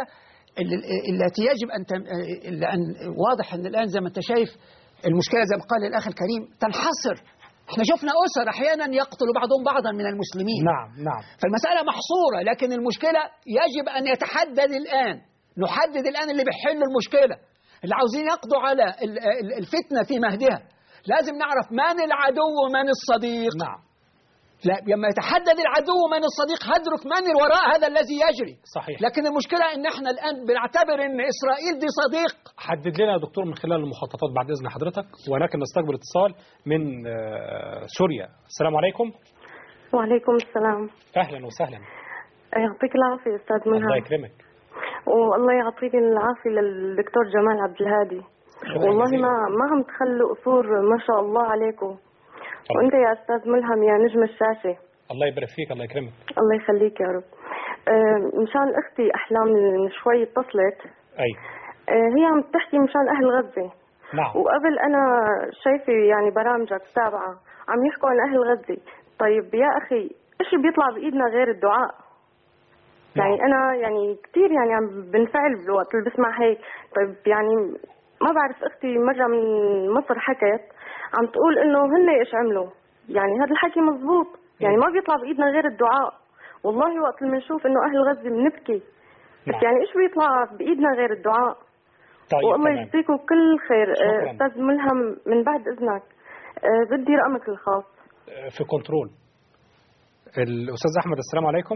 التي يجب أن تم- أن واضح أن الآن زي ما أنت شايف المشكلة زي ما قال الأخ الكريم تنحصر احنا شفنا أسر أحيانا يقتل بعضهم بعضا من المسلمين نعم نعم فالمسألة محصورة لكن المشكلة يجب أن يتحدد الآن نحدد الآن اللي بيحل المشكلة اللي عاوزين يقضوا على ال- ال- الفتنة في مهدها لازم نعرف من العدو ومن الصديق نعم لا لما يتحدد العدو ومن الصديق هدرك من وراء هذا الذي يجري صحيح لكن المشكلة ان احنا الآن بنعتبر ان إسرائيل دي صديق حدد لنا يا دكتور من خلال المخططات بعد اذن حضرتك ولكن نستقبل اتصال من آه، سوريا السلام عليكم وعليكم السلام اهلا وسهلا يعطيك العافية أستاذ الله منهى يكرمك والله يعطيني العافية للدكتور جمال عبد الهادي شكراً والله جزيلاً. ما ما عم تخلوا قصور ما شاء الله عليكم طبعاً. وانت يا استاذ ملهم يا نجم الشاشة الله يبارك فيك الله يكرمك الله يخليك يا رب آه، مشان اختي احلام من شوي اتصلت اي آه، هي عم تحكي مشان اهل غزة نعم وقبل انا شايفه يعني برامجك تابعة عم يحكوا عن اهل غزة طيب يا اخي ايش بيطلع بايدنا غير الدعاء يعني نعم. انا يعني كثير يعني عم بنفعل بالوقت اللي بسمع هيك طيب يعني ما بعرف اختي مره من مصر حكت عم تقول انه هن ايش عملوا يعني هذا الحكي مزبوط يعني ما بيطلع بايدنا غير الدعاء والله وقت اللي بنشوف انه اهل غزه بنبكي بس نعم. يعني ايش بيطلع بايدنا غير الدعاء طيب والله تمام يجزيكم كل خير آه، شكراً. استاذ ملهم من بعد اذنك آه، بدي رقمك الخاص في كنترول الاستاذ احمد السلام عليكم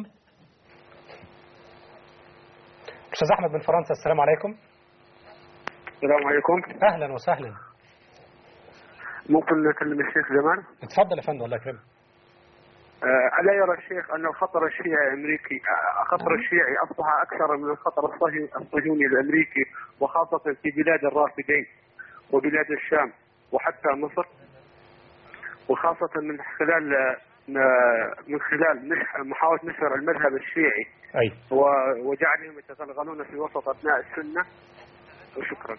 استاذ احمد من فرنسا السلام عليكم السلام عليكم اهلا وسهلا ممكن نكلم الشيخ جمال اتفضل يا فندم الله يكرمك آه، ألا يرى الشيخ أن الخطر الشيعي الأمريكي آه، الخطر الشيعي أصبح أكثر من الخطر الصهي- الصهيوني الأمريكي وخاصة في بلاد الرافدين وبلاد الشام وحتى مصر وخاصة من خلال آه، من خلال نشر محاولة نشر المذهب الشيعي اي و- وجعلهم يتغلغلون في وسط أبناء السنة وشكرا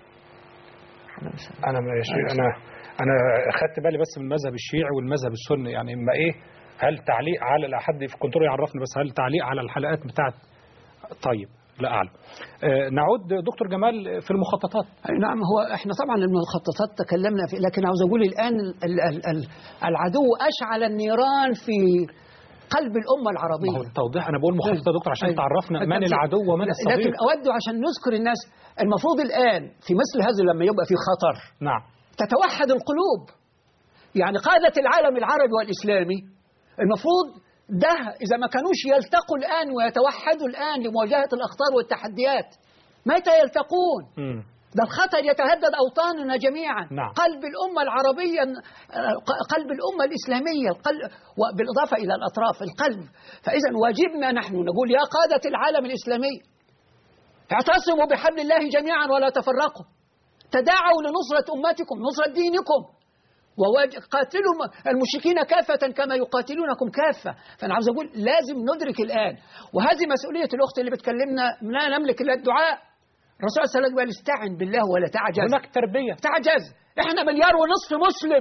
انا ماشي انا انا خدت بالي بس من المذهب الشيعي والمذهب السني يعني اما ايه هل تعليق على حد في كنترول يعرفني بس هل تعليق على الحلقات بتاعت طيب لا اعلم آه نعود دكتور جمال في المخططات نعم هو احنا طبعا المخططات تكلمنا في لكن عاوز اقول الان ال ال ال العدو اشعل النيران في قلب الامه ما هو العربيه التوضيح انا بقول مخططات يا دكتور عشان أيوة. تعرفنا من لكن- العدو ومن لكن الصديق اود عشان نذكر الناس المفروض الان في مثل هذا لما يبقى في خطر نعم تتوحد القلوب يعني قادة العالم العربي والإسلامي المفروض ده إذا ما كانوش يلتقوا الآن ويتوحدوا الآن لمواجهة الأخطار والتحديات متى يلتقون مم. ده الخطر يتهدد أوطاننا جميعا نعم. قلب الأمة العربية آه، قلب الأمة الإسلامية القلب وبالإضافة إلى الأطراف القلب فإذا واجبنا نحن نقول يا قادة العالم الإسلامي اعتصموا بحبل الله جميعا ولا تفرقوا تداعوا لنصرة أمتكم نصرة دينكم وقاتلوا المشركين كافة كما يقاتلونكم كافة فأنا عاوز أقول لازم ندرك الآن وهذه مسؤولية الأخت اللي بتكلمنا لا نملك إلا الدعاء الرسول صلى الله عليه وسلم قال استعن بالله ولا تعجز هناك تربية تعجز احنا مليار ونصف مسلم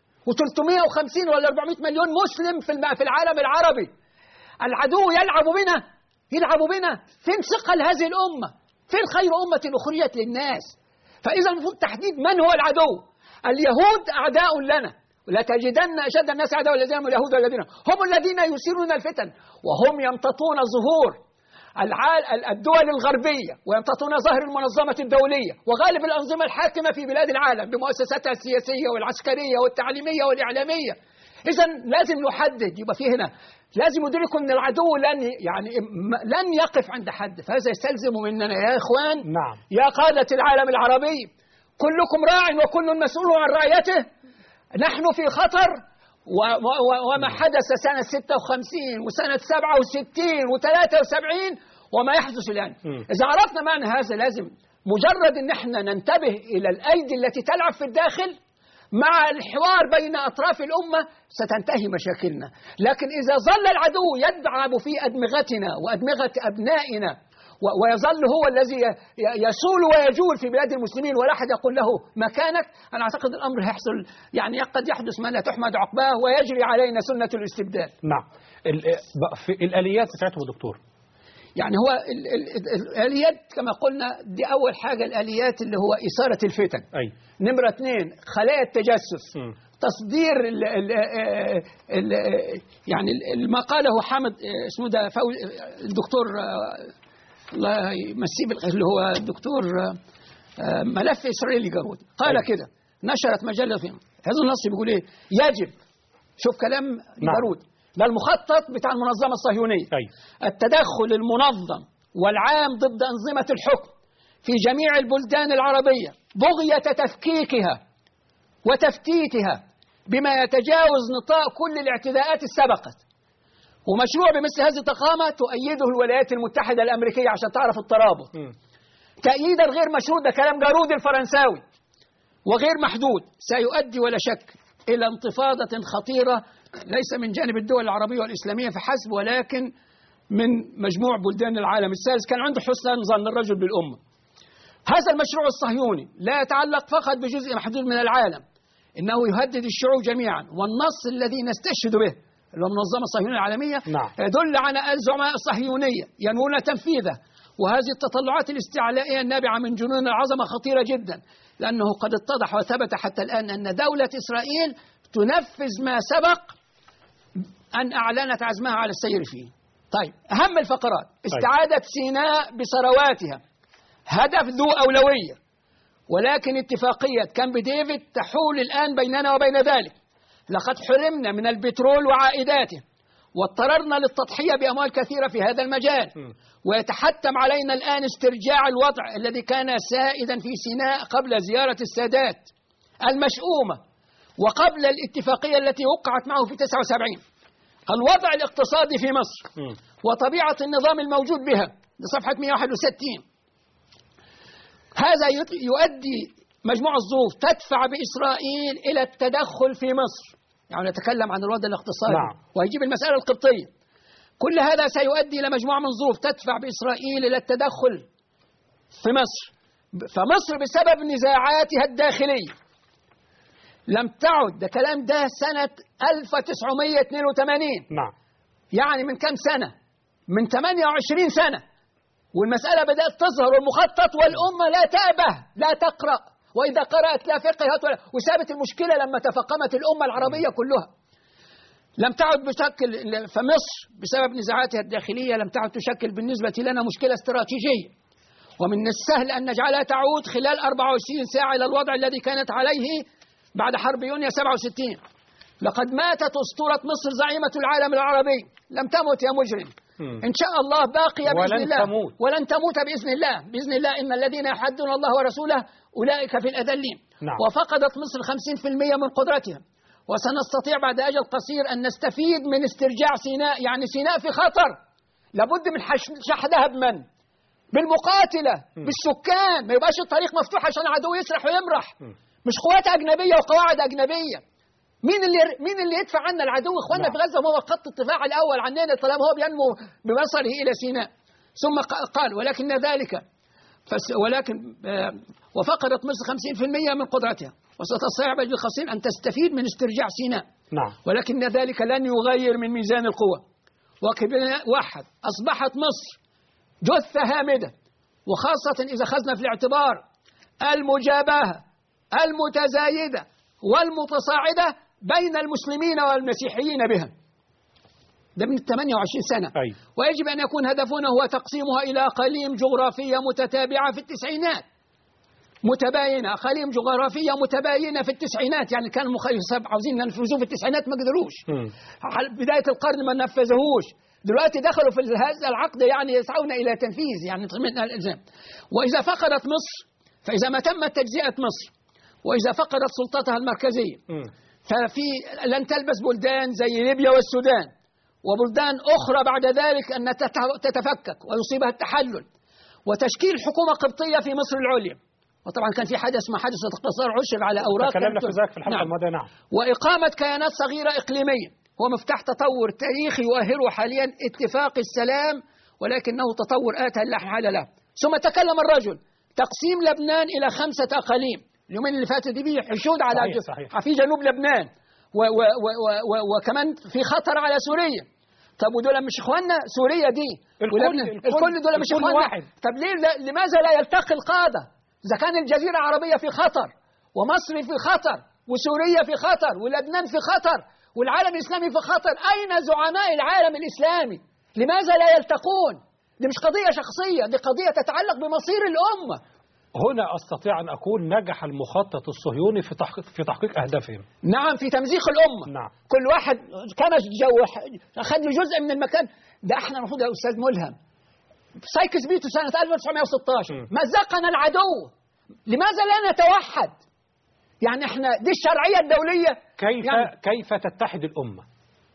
و350 ولا 400 مليون مسلم في الم- في العالم العربي العدو يلعب بنا يلعب بنا فين ثقل هذه الأمة فين خير أمة أخرجت للناس فإذا المفروض تحديد من هو العدو اليهود أعداء لنا ولا تجدن أشد الناس عداوة الذين هم اليهود والذين هم الذين يثيرون الفتن وهم يمتطون ظهور العال الدول الغربية ويمتطون ظهر المنظمة الدولية وغالب الأنظمة الحاكمة في بلاد العالم بمؤسساتها السياسية والعسكرية والتعليمية والإعلامية إذا لازم نحدد يبقى في هنا لازم يدركوا أن العدو لن يعني م- لن يقف عند حد فهذا يستلزم مننا يا إخوان نعم يا قادة العالم العربي كلكم راع وكل مسؤول عن رعيته نحن في خطر و- و- و- وما حدث سنة 56 وسنة 67 و73 وما يحدث الآن مم. إذا عرفنا معنى هذا لازم مجرد أن احنا ننتبه إلى الأيدي التي تلعب في الداخل مع الحوار بين أطراف الأمة ستنتهي مشاكلنا لكن إذا ظل العدو يدعم في أدمغتنا وأدمغة أبنائنا و- ويظل هو الذي ي- ي- يسول ويجول في بلاد المسلمين ولا أحد يقول له مكانك أنا أعتقد الأمر هيحصل يعني قد يحدث ما لا تحمد عقباه ويجري علينا سنة الاستبداد نعم ال- بقى في الآليات بتاعتهم يا دكتور يعني هو ال- ال- ال- الآليات كما قلنا دي أول حاجة الآليات اللي هو إثارة الفتن أي نمرة اثنين خلايا التجسس مم. تصدير ال ال ال يعني ال- ما قاله حامد اسمه ده فوز الدكتور الله يمسيه بالخير اللي هو الدكتور ملف اسرائيلي جارود قال أيوة. كده نشرت مجله في هذا النص بيقول ايه يجب شوف كلام جارود ده المخطط بتاع المنظمه الصهيونيه أي التدخل المنظم والعام ضد أنظمة الحكم في جميع البلدان العربية بغية تفكيكها وتفتيتها بما يتجاوز نطاق كل الاعتداءات السبقت ومشروع بمثل هذه الضخامة تؤيده الولايات المتحدة الأمريكية عشان تعرف الترابط مم. تأييدا غير مشروط ده كلام جارود الفرنساوي وغير محدود سيؤدي ولا شك إلى انتفاضة خطيرة ليس من جانب الدول العربية والإسلامية فحسب ولكن من مجموع بلدان العالم الثالث كان عنده حسن ظن الرجل بالأمة هذا المشروع الصهيوني لا يتعلق فقط بجزء محدود من العالم إنه يهدد الشعوب جميعا والنص الذي نستشهد به اللي هو المنظمة الصهيونية العالمية نعم. يدل على الزعماء الصهيونية ينوون تنفيذه وهذه التطلعات الاستعلائية النابعة من جنون العظمة خطيرة جدا لأنه قد اتضح وثبت حتى الآن أن دولة إسرائيل تنفذ ما سبق أن أعلنت عزمها على السير فيه طيب أهم الفقرات استعادة سيناء بثرواتها هدف ذو أولوية ولكن اتفاقية كامب ديفيد تحول الآن بيننا وبين ذلك لقد حرمنا من البترول وعائداته واضطررنا للتضحية بأموال كثيرة في هذا المجال ويتحتم علينا الآن استرجاع الوضع الذي كان سائدا في سيناء قبل زيارة السادات المشؤومة وقبل الاتفاقية التي وقعت معه في 79 الوضع الاقتصادي في مصر مم. وطبيعة النظام الموجود بها لصفحة 161 هذا يت- يؤدي مجموع الظروف تدفع بإسرائيل إلى التدخل في مصر يعني نتكلم عن الوضع الاقتصادي نعم. ويجيب المسألة القبطية كل هذا سيؤدي إلى مجموعة من الظروف تدفع بإسرائيل إلى التدخل في مصر فمصر بسبب نزاعاتها الداخلية لم تعد ده كلام ده سنة 1982 نعم يعني من كم سنة من 28 سنة والمسألة بدأت تظهر والمخطط والأمة لا تأبه لا تقرأ وإذا قرأت لا فقهت ولا وسابت المشكلة لما تفاقمت الأمة العربية كلها لم تعد بشكل فمصر بسبب نزاعاتها الداخلية لم تعد تشكل بالنسبة لنا مشكلة استراتيجية ومن السهل أن نجعلها تعود خلال 24 ساعة إلى الوضع الذي كانت عليه بعد حرب يونيو 67 لقد ماتت أسطورة مصر زعيمة العالم العربي لم تمت يا مجرم مم. إن شاء الله باقية بإذن ولن الله تموت. ولن تموت بإذن الله بإذن الله إن الذين يحدون الله ورسوله أولئك في الأذلين نعم. وفقدت مصر 50% من قدرتها وسنستطيع بعد أجل قصير أن نستفيد من استرجاع سيناء يعني سيناء في خطر لابد من حش- شحذها بمن بالمقاتلة بالسكان ما يبقاش الطريق مفتوح عشان العدو يسرح ويمرح مم. مش قوات أجنبية وقواعد أجنبية مين اللي مين اللي يدفع عنا العدو اخواننا نعم. في غزه وهو خط الدفاع الاول عننا طالما هو بينمو ببصره الى سيناء ثم ق- قال ولكن ذلك فس ولكن آه، وفقدت مصر 50% من قدرتها وستستطيع بعد القصير ان تستفيد من استرجاع سيناء نعم ولكن ذلك لن يغير من ميزان القوى وكبناء واحد أصبحت مصر جثة هامدة وخاصة إذا أخذنا في الاعتبار المجابهة المتزايدة والمتصاعدة بين المسلمين والمسيحيين بها ده من 28 سنة أي ويجب أن يكون هدفنا هو تقسيمها إلى أقاليم جغرافية متتابعة في التسعينات متباينة أقاليم جغرافية متباينة في التسعينات يعني كان المخالف عاوزين ينفذوه في التسعينات ما قدروش مم. على بداية القرن ما نفذوهوش دلوقتي دخلوا في هذا العقد يعني يسعون إلى تنفيذ يعني من الإلزام وإذا فقدت مصر فإذا ما تمت تجزئة مصر وإذا فقدت سلطتها المركزية مم. ففي لن تلبس بلدان زي ليبيا والسودان وبلدان أخرى بعد ذلك أن تت- تتفكك ويصيبها التحلل وتشكيل حكومة قبطية في مصر العليا وطبعا كان في حدث اسمه حدث اقتصار عشر على أوراق تكلمنا في ذلك في الحلقة نعم. الماضية نعم وإقامة كيانات صغيرة إقليمية هو مفتاح تطور تاريخي يؤهله حاليا اتفاق السلام ولكنه تطور آتى لا حال له ثم تكلم الرجل تقسيم لبنان إلى خمسة أقاليم اليومين اللي فاتوا دي بيه حشود على صحيح، جو- صحيح. في جنوب لبنان و و و و و وكمان في خطر على سوريا طب ودول مش اخواننا سوريا دي الكل- ولبنان الكل- الكل دول مش الكل اخواننا واحد. طب ليه لا لماذا لا يلتقي القادة إذا كان الجزيرة العربية في خطر ومصر في خطر وسوريا في خطر ولبنان في خطر والعالم الإسلامي في خطر أين زعماء العالم الإسلامي لماذا لا يلتقون دي مش قضية شخصية دي قضية تتعلق بمصير الأمة هنا أستطيع أن أقول نجح المخطط الصهيوني في تحقيق في تحقيق أهدافهم نعم في تمزيق الأمة نعم كل واحد كمش جو أخذ له جزء من المكان ده احنا المفروض يا أستاذ ملهم سايكس بيتو سنة 1916 م. مزقنا العدو لماذا لا نتوحد يعني احنا دي الشرعية الدولية كيف يعني كيف تتحد الأمة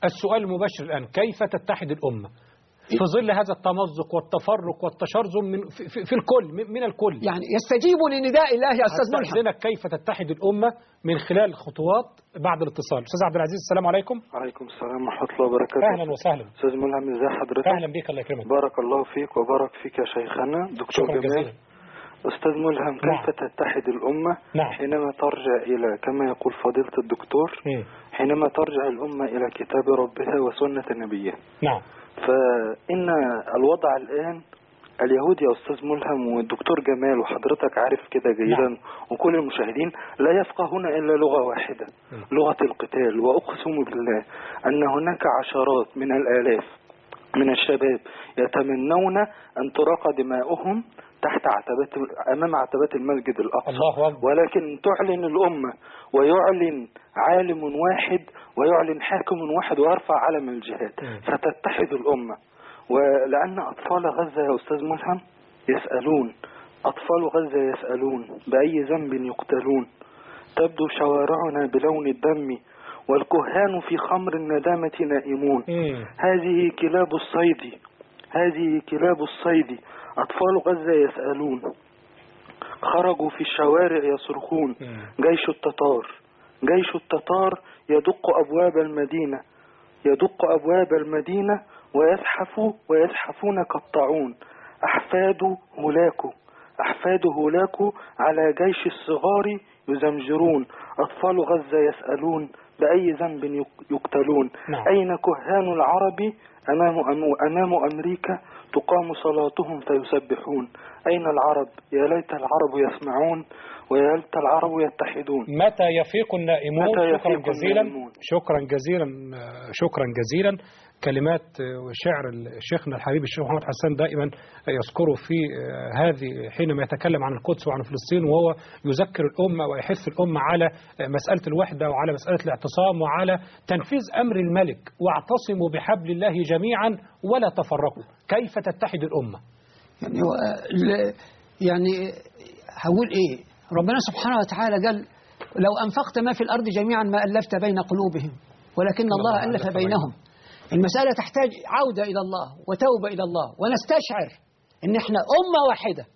السؤال المباشر الآن كيف تتحد الأمة في ظل هذا التمزق والتفرق والتشرذم من في, في, في الكل من, من الكل يعني يستجيبوا لنداء الله يا أستاذ ملحم أستأذنك كيف تتحد الأمة من خلال خطوات بعد الاتصال أستاذ عبد العزيز السلام عليكم عليكم السلام ورحمة الله وبركاته أهلا وسهلا أستاذ ملهم ازي حضرتك أهلا بك الله يكرمك بارك الله فيك وبارك فيك يا شيخنا دكتور شكرا جمال جزيلا أستاذ ملهم نعم. كيف تتحد الأمة نعم. حينما ترجع إلى كما يقول فضيلة الدكتور مم. حينما ترجع الأمة إلى كتاب ربها وسنة نبيه نعم فإن الوضع الآن اليهود يا أستاذ ملهم والدكتور جمال وحضرتك عارف كده جيدا نعم. وكل المشاهدين لا يفقهون إلا لغة واحدة لغة القتال وأقسم بالله أن هناك عشرات من الآلاف من الشباب يتمنون أن تراق دماؤهم تحت عتبات أمام عتبات المسجد الأقصى الله أكبر ولكن تعلن الأمة ويعلن عالم واحد ويعلن حاكم واحد ويرفع علم الجهاد مم. فتتحد الأمة ولأن أطفال غزة يا أستاذ ملهم يسألون أطفال غزة يسألون بأي ذنب يقتلون تبدو شوارعنا بلون الدم والكهان في خمر الندامة نائمون مم. هذه كلاب الصيد هذه كلاب الصيد أطفال غزة يسألون خرجوا في الشوارع يصرخون مم. جيش التتار جيش التتار يدق أبواب المدينة يدق أبواب المدينة ويزحف ويزحفون كالطاعون أحفاد هلاك أحفاد هلاك على جيش الصغار يزمجرون أطفال غزة يسألون بأي ذنب يق- يقتلون نعم. أين كهان العرب أمام, أم- أمام أمريكا تقام صلاتهم فيسبحون أين العرب يا ليت العرب يسمعون ويا ليت العرب يتحدون متى يفيق النائمون متى شكرا يفيق جزيلا النائمون؟ شكرا جزيلا آه، شكرا جزيلا كلمات آه، وشعر شيخنا الحبيب الشيخ محمد حسان دائما يذكره في آه، هذه حينما يتكلم عن القدس وعن فلسطين وهو يذكر الأمة ويحث الأمة على آه، مسألة الوحدة وعلى مسألة الاعتصام وعلى تنفيذ أمر الملك واعتصموا بحبل الله جميعا ولا تفرقوا كيف تتحد الأمة يعني هو ال- يعني هقول ايه ربنا سبحانه وتعالى قال لو انفقت ما في الارض جميعا ما الفت بين قلوبهم ولكن الله الف بينهم المساله تحتاج عوده الى الله وتوبه الى الله ونستشعر ان احنا امه واحده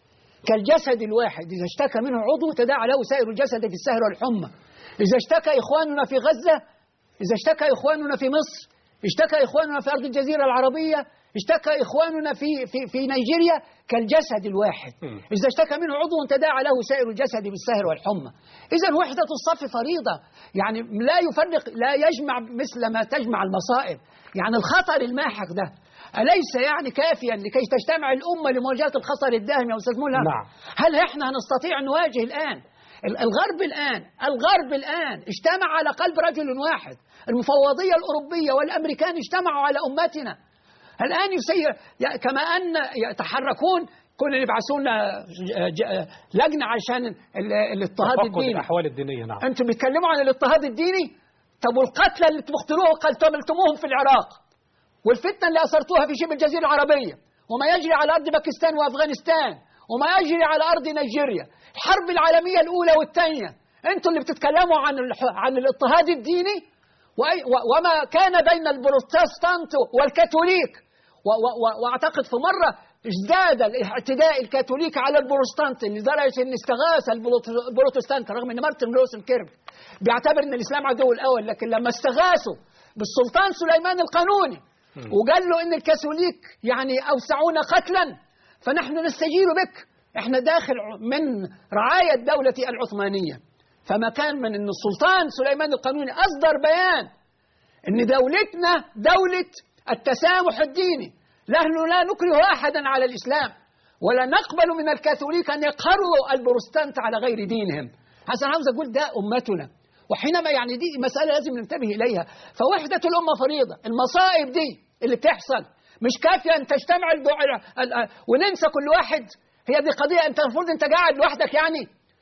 كالجسد الواحد اذا اشتكى منه عضو تداعى له سائر الجسد في السهر والحمى اذا اشتكى اخواننا في غزه اذا اشتكى اخواننا في مصر اشتكى اخواننا في ارض الجزيره العربيه اشتكى اخواننا في في في نيجيريا كالجسد الواحد مم. اذا اشتكى منه عضو تداعى له سائر الجسد بالسهر والحمى اذا وحده الصف فريضه يعني لا يفرق لا يجمع مثل ما تجمع المصائب يعني الخطر الماحق ده أليس يعني كافيا لكي تجتمع الأمة لمواجهة الخطر الداهم يا أستاذ ملهم؟ نعم. هل احنا نستطيع أن نواجه الآن ال- الغرب الآن الغرب الآن اجتمع على قلب رجل واحد المفوضية الأوروبية والأمريكان اجتمعوا على أمتنا الآن يسير يعني كما أن يتحركون كنا يبعثون ج- ج- لجنة عشان ال- الاضطهاد تفقد الديني الأحوال الدينية نعم أنتم بتتكلموا عن الاضطهاد الديني طب والقتلى اللي تقتلوه قتلتموهم في العراق والفتنة اللي أثرتوها في شبه الجزيرة العربية وما يجري على أرض باكستان وأفغانستان وما يجري على أرض نيجيريا الحرب العالمية الأولى والثانية أنتم اللي بتتكلموا عن الح- عن الاضطهاد الديني وأي- و- وما كان بين البروتستانت والكاثوليك و- و- و- واعتقد في مره ازداد الاعتداء الكاثوليكي على البروتستانت لدرجه ان استغاث البروت- البروتستانت رغم ان مارتن لوثر كيرك بيعتبر ان الاسلام عدو الاول لكن لما استغاثوا بالسلطان سليمان القانوني وقال له ان الكاثوليك يعني اوسعونا قتلا فنحن نستجير بك احنا داخل من رعايه الدوله العثمانيه فما كان من ان السلطان سليمان القانوني اصدر بيان ان دولتنا دولة التسامح الديني نحن لا نكره احدا على الاسلام ولا نقبل من الكاثوليك ان يقهروا البروتستانت على غير دينهم حسن حمزه يقول ده امتنا وحينما يعني دي مسألة لازم ننتبه إليها فوحدة الأمة فريضة المصائب دي اللي بتحصل مش كافية أن تجتمع الدع... ال- ال- وننسى كل واحد هي دي قضية أنت المفروض أنت قاعد لوحدك يعني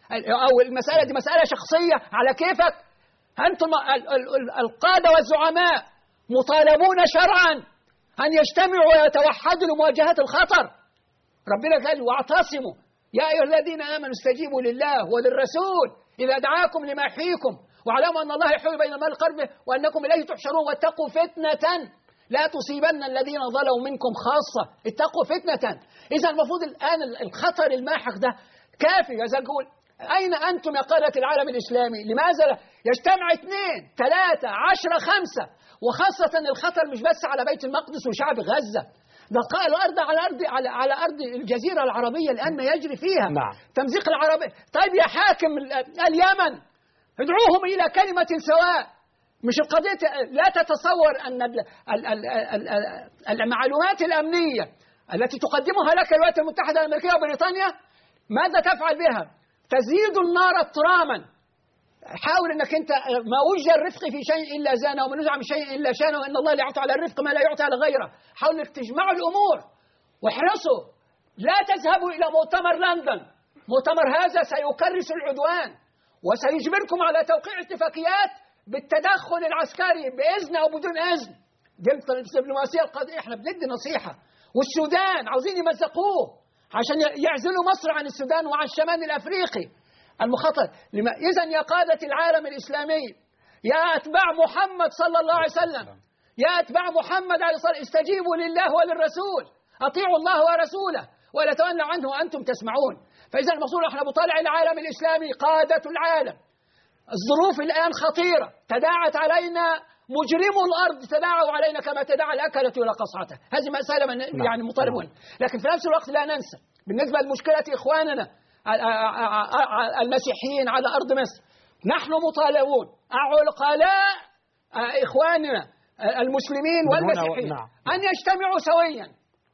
أو المسألة دي مسألة شخصية على كيفك أنتم ال- ال- ال- القادة والزعماء مطالبون شرعا أن يجتمعوا ويتوحدوا لمواجهة الخطر ربنا قال واعتصموا يا أيها الذين آمنوا استجيبوا لله وللرسول إذا دعاكم لما يحييكم واعلموا أن الله يحول بين المرء والقلب وأنكم إليه تحشرون واتقوا فتنة لا تصيبن الذين ظلموا منكم خاصة اتقوا فتنة إذا المفروض الآن الخطر الماحق ده كافي إذا نقول أين أنتم يا قادة العالم الإسلامي لماذا لا يجتمع اثنين ثلاثة عشرة خمسة وخاصة الخطر مش بس على بيت المقدس وشعب غزة ده قال الأرض على أرض على, على أرض الجزيرة العربية الآن ما يجري فيها نعم. تمزيق العربية طيب يا حاكم ال- اليمن ادعوهم إلى كلمة سواء مش القضية لا تتصور أن ال- ال- ال- ال- ال- المعلومات الأمنية التي تقدمها لك الولايات المتحدة الأمريكية وبريطانيا ماذا تفعل بها؟ تزيد النار اضطراما حاول انك انت ما وجد الرفق في شيء الا زانه ومن نزع من شيء الا شانه وان الله لا يعطي على الرفق ما لا يعطي على غيره حاول انك تجمعوا الامور واحرصوا لا تذهبوا الى مؤتمر لندن مؤتمر هذا سيكرس العدوان وسيجبركم على توقيع اتفاقيات بالتدخل العسكري باذن او بدون اذن دي الدبلوماسيه القضيه احنا بندي نصيحه والسودان عاوزين يمزقوه عشان يعزلوا مصر عن السودان وعن الشمال الافريقي المخطط لما اذا يا قاده العالم الاسلامي يا اتباع محمد صلى الله عليه وسلم يا اتباع محمد عليه الصلاه والسلام استجيبوا لله وللرسول اطيعوا الله ورسوله ولا تولوا عنه وانتم تسمعون فاذا المقصود احنا بطالع العالم الاسلامي قاده العالم الظروف الآن خطيرة تداعت علينا مجرمو الأرض تداعوا علينا كما تداعى الأكلة إلى قصعته هذه مسألة من نعم. يعني مطالبون لكن في نفس الوقت لا ننسى بالنسبة لمشكلة إخواننا ال- المسيحيين على أرض مصر نحن مطالبون عقلاء إخواننا المسلمين من هنا و- والمسيحيين نعم. أن يجتمعوا سويا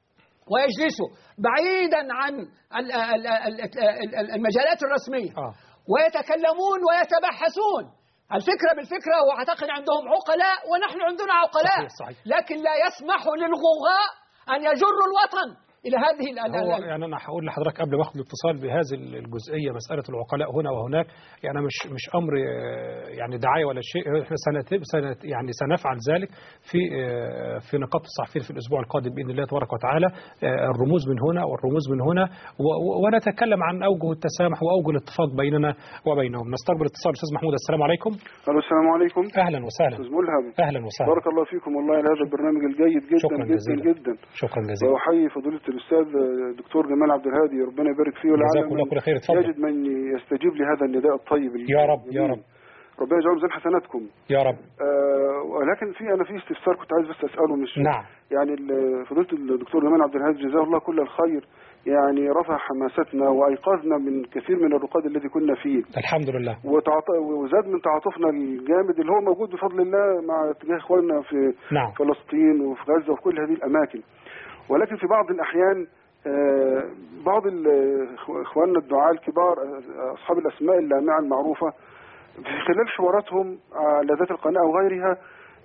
ويجلسوا بعيدا عن ال- ال- ال- ال- المجالات الرسمية آه. ويتكلمون ويتبحثون الفكرة بالفكرة وأعتقد عندهم عقلاء ونحن عندنا عقلاء صحيح، صحيح. لكن لا يسمح للغوغاء أن يجروا الوطن إلى هذه ال- ال- هو ال- يعني انا هقول لحضرتك قبل ما اخد الاتصال بهذه الجزئيه مساله العقلاء هنا وهناك يعني مش مش امر آه، يعني دعايه ولا شيء احنا سنت سنت يعني سنفعل ذلك في آه، في نقابه الصحفيين في الاسبوع القادم باذن الله تبارك وتعالى آه، الرموز من هنا والرموز من هنا و- و- ونتكلم عن اوجه التسامح واوجه الاتفاق بيننا وبينهم نستقبل اتصال الاستاذ محمود السلام عليكم الو السلام عليكم اهلا وسهلا استاذ ملهم اهلا وسهلا بارك الله فيكم والله على هذا البرنامج الجيد جدا شكرا جدا جزيلا. جدا شكرا جزيلا واحيي فضيله الاستاذ دكتور جمال عبد الهادي ربنا يبارك فيه جزاك ولعل الله من كل خير اتفضل يجد من يستجيب لهذا النداء الطيب يا رب يا الجميل. رب ربنا يجعل ميزان حسناتكم يا رب آه ولكن في انا في استفسار كنت عايز بس اساله مش نعم يعني ال- فضيله الدكتور جمال عبد الهادي جزاه الله كل الخير يعني رفع حماستنا وايقظنا من كثير من الرقاد الذي كنا فيه الحمد لله وتعاط... وزاد من تعاطفنا الجامد اللي هو موجود بفضل الله مع اتجاه اخواننا في نعم فلسطين وفي غزه وفي كل هذه الاماكن ولكن في بعض الاحيان آه، بعض ال- إخو- اخواننا الدعاة الكبار آه، اصحاب الاسماء اللامعه المعروفه في خلال حواراتهم على ذات القناه او غيرها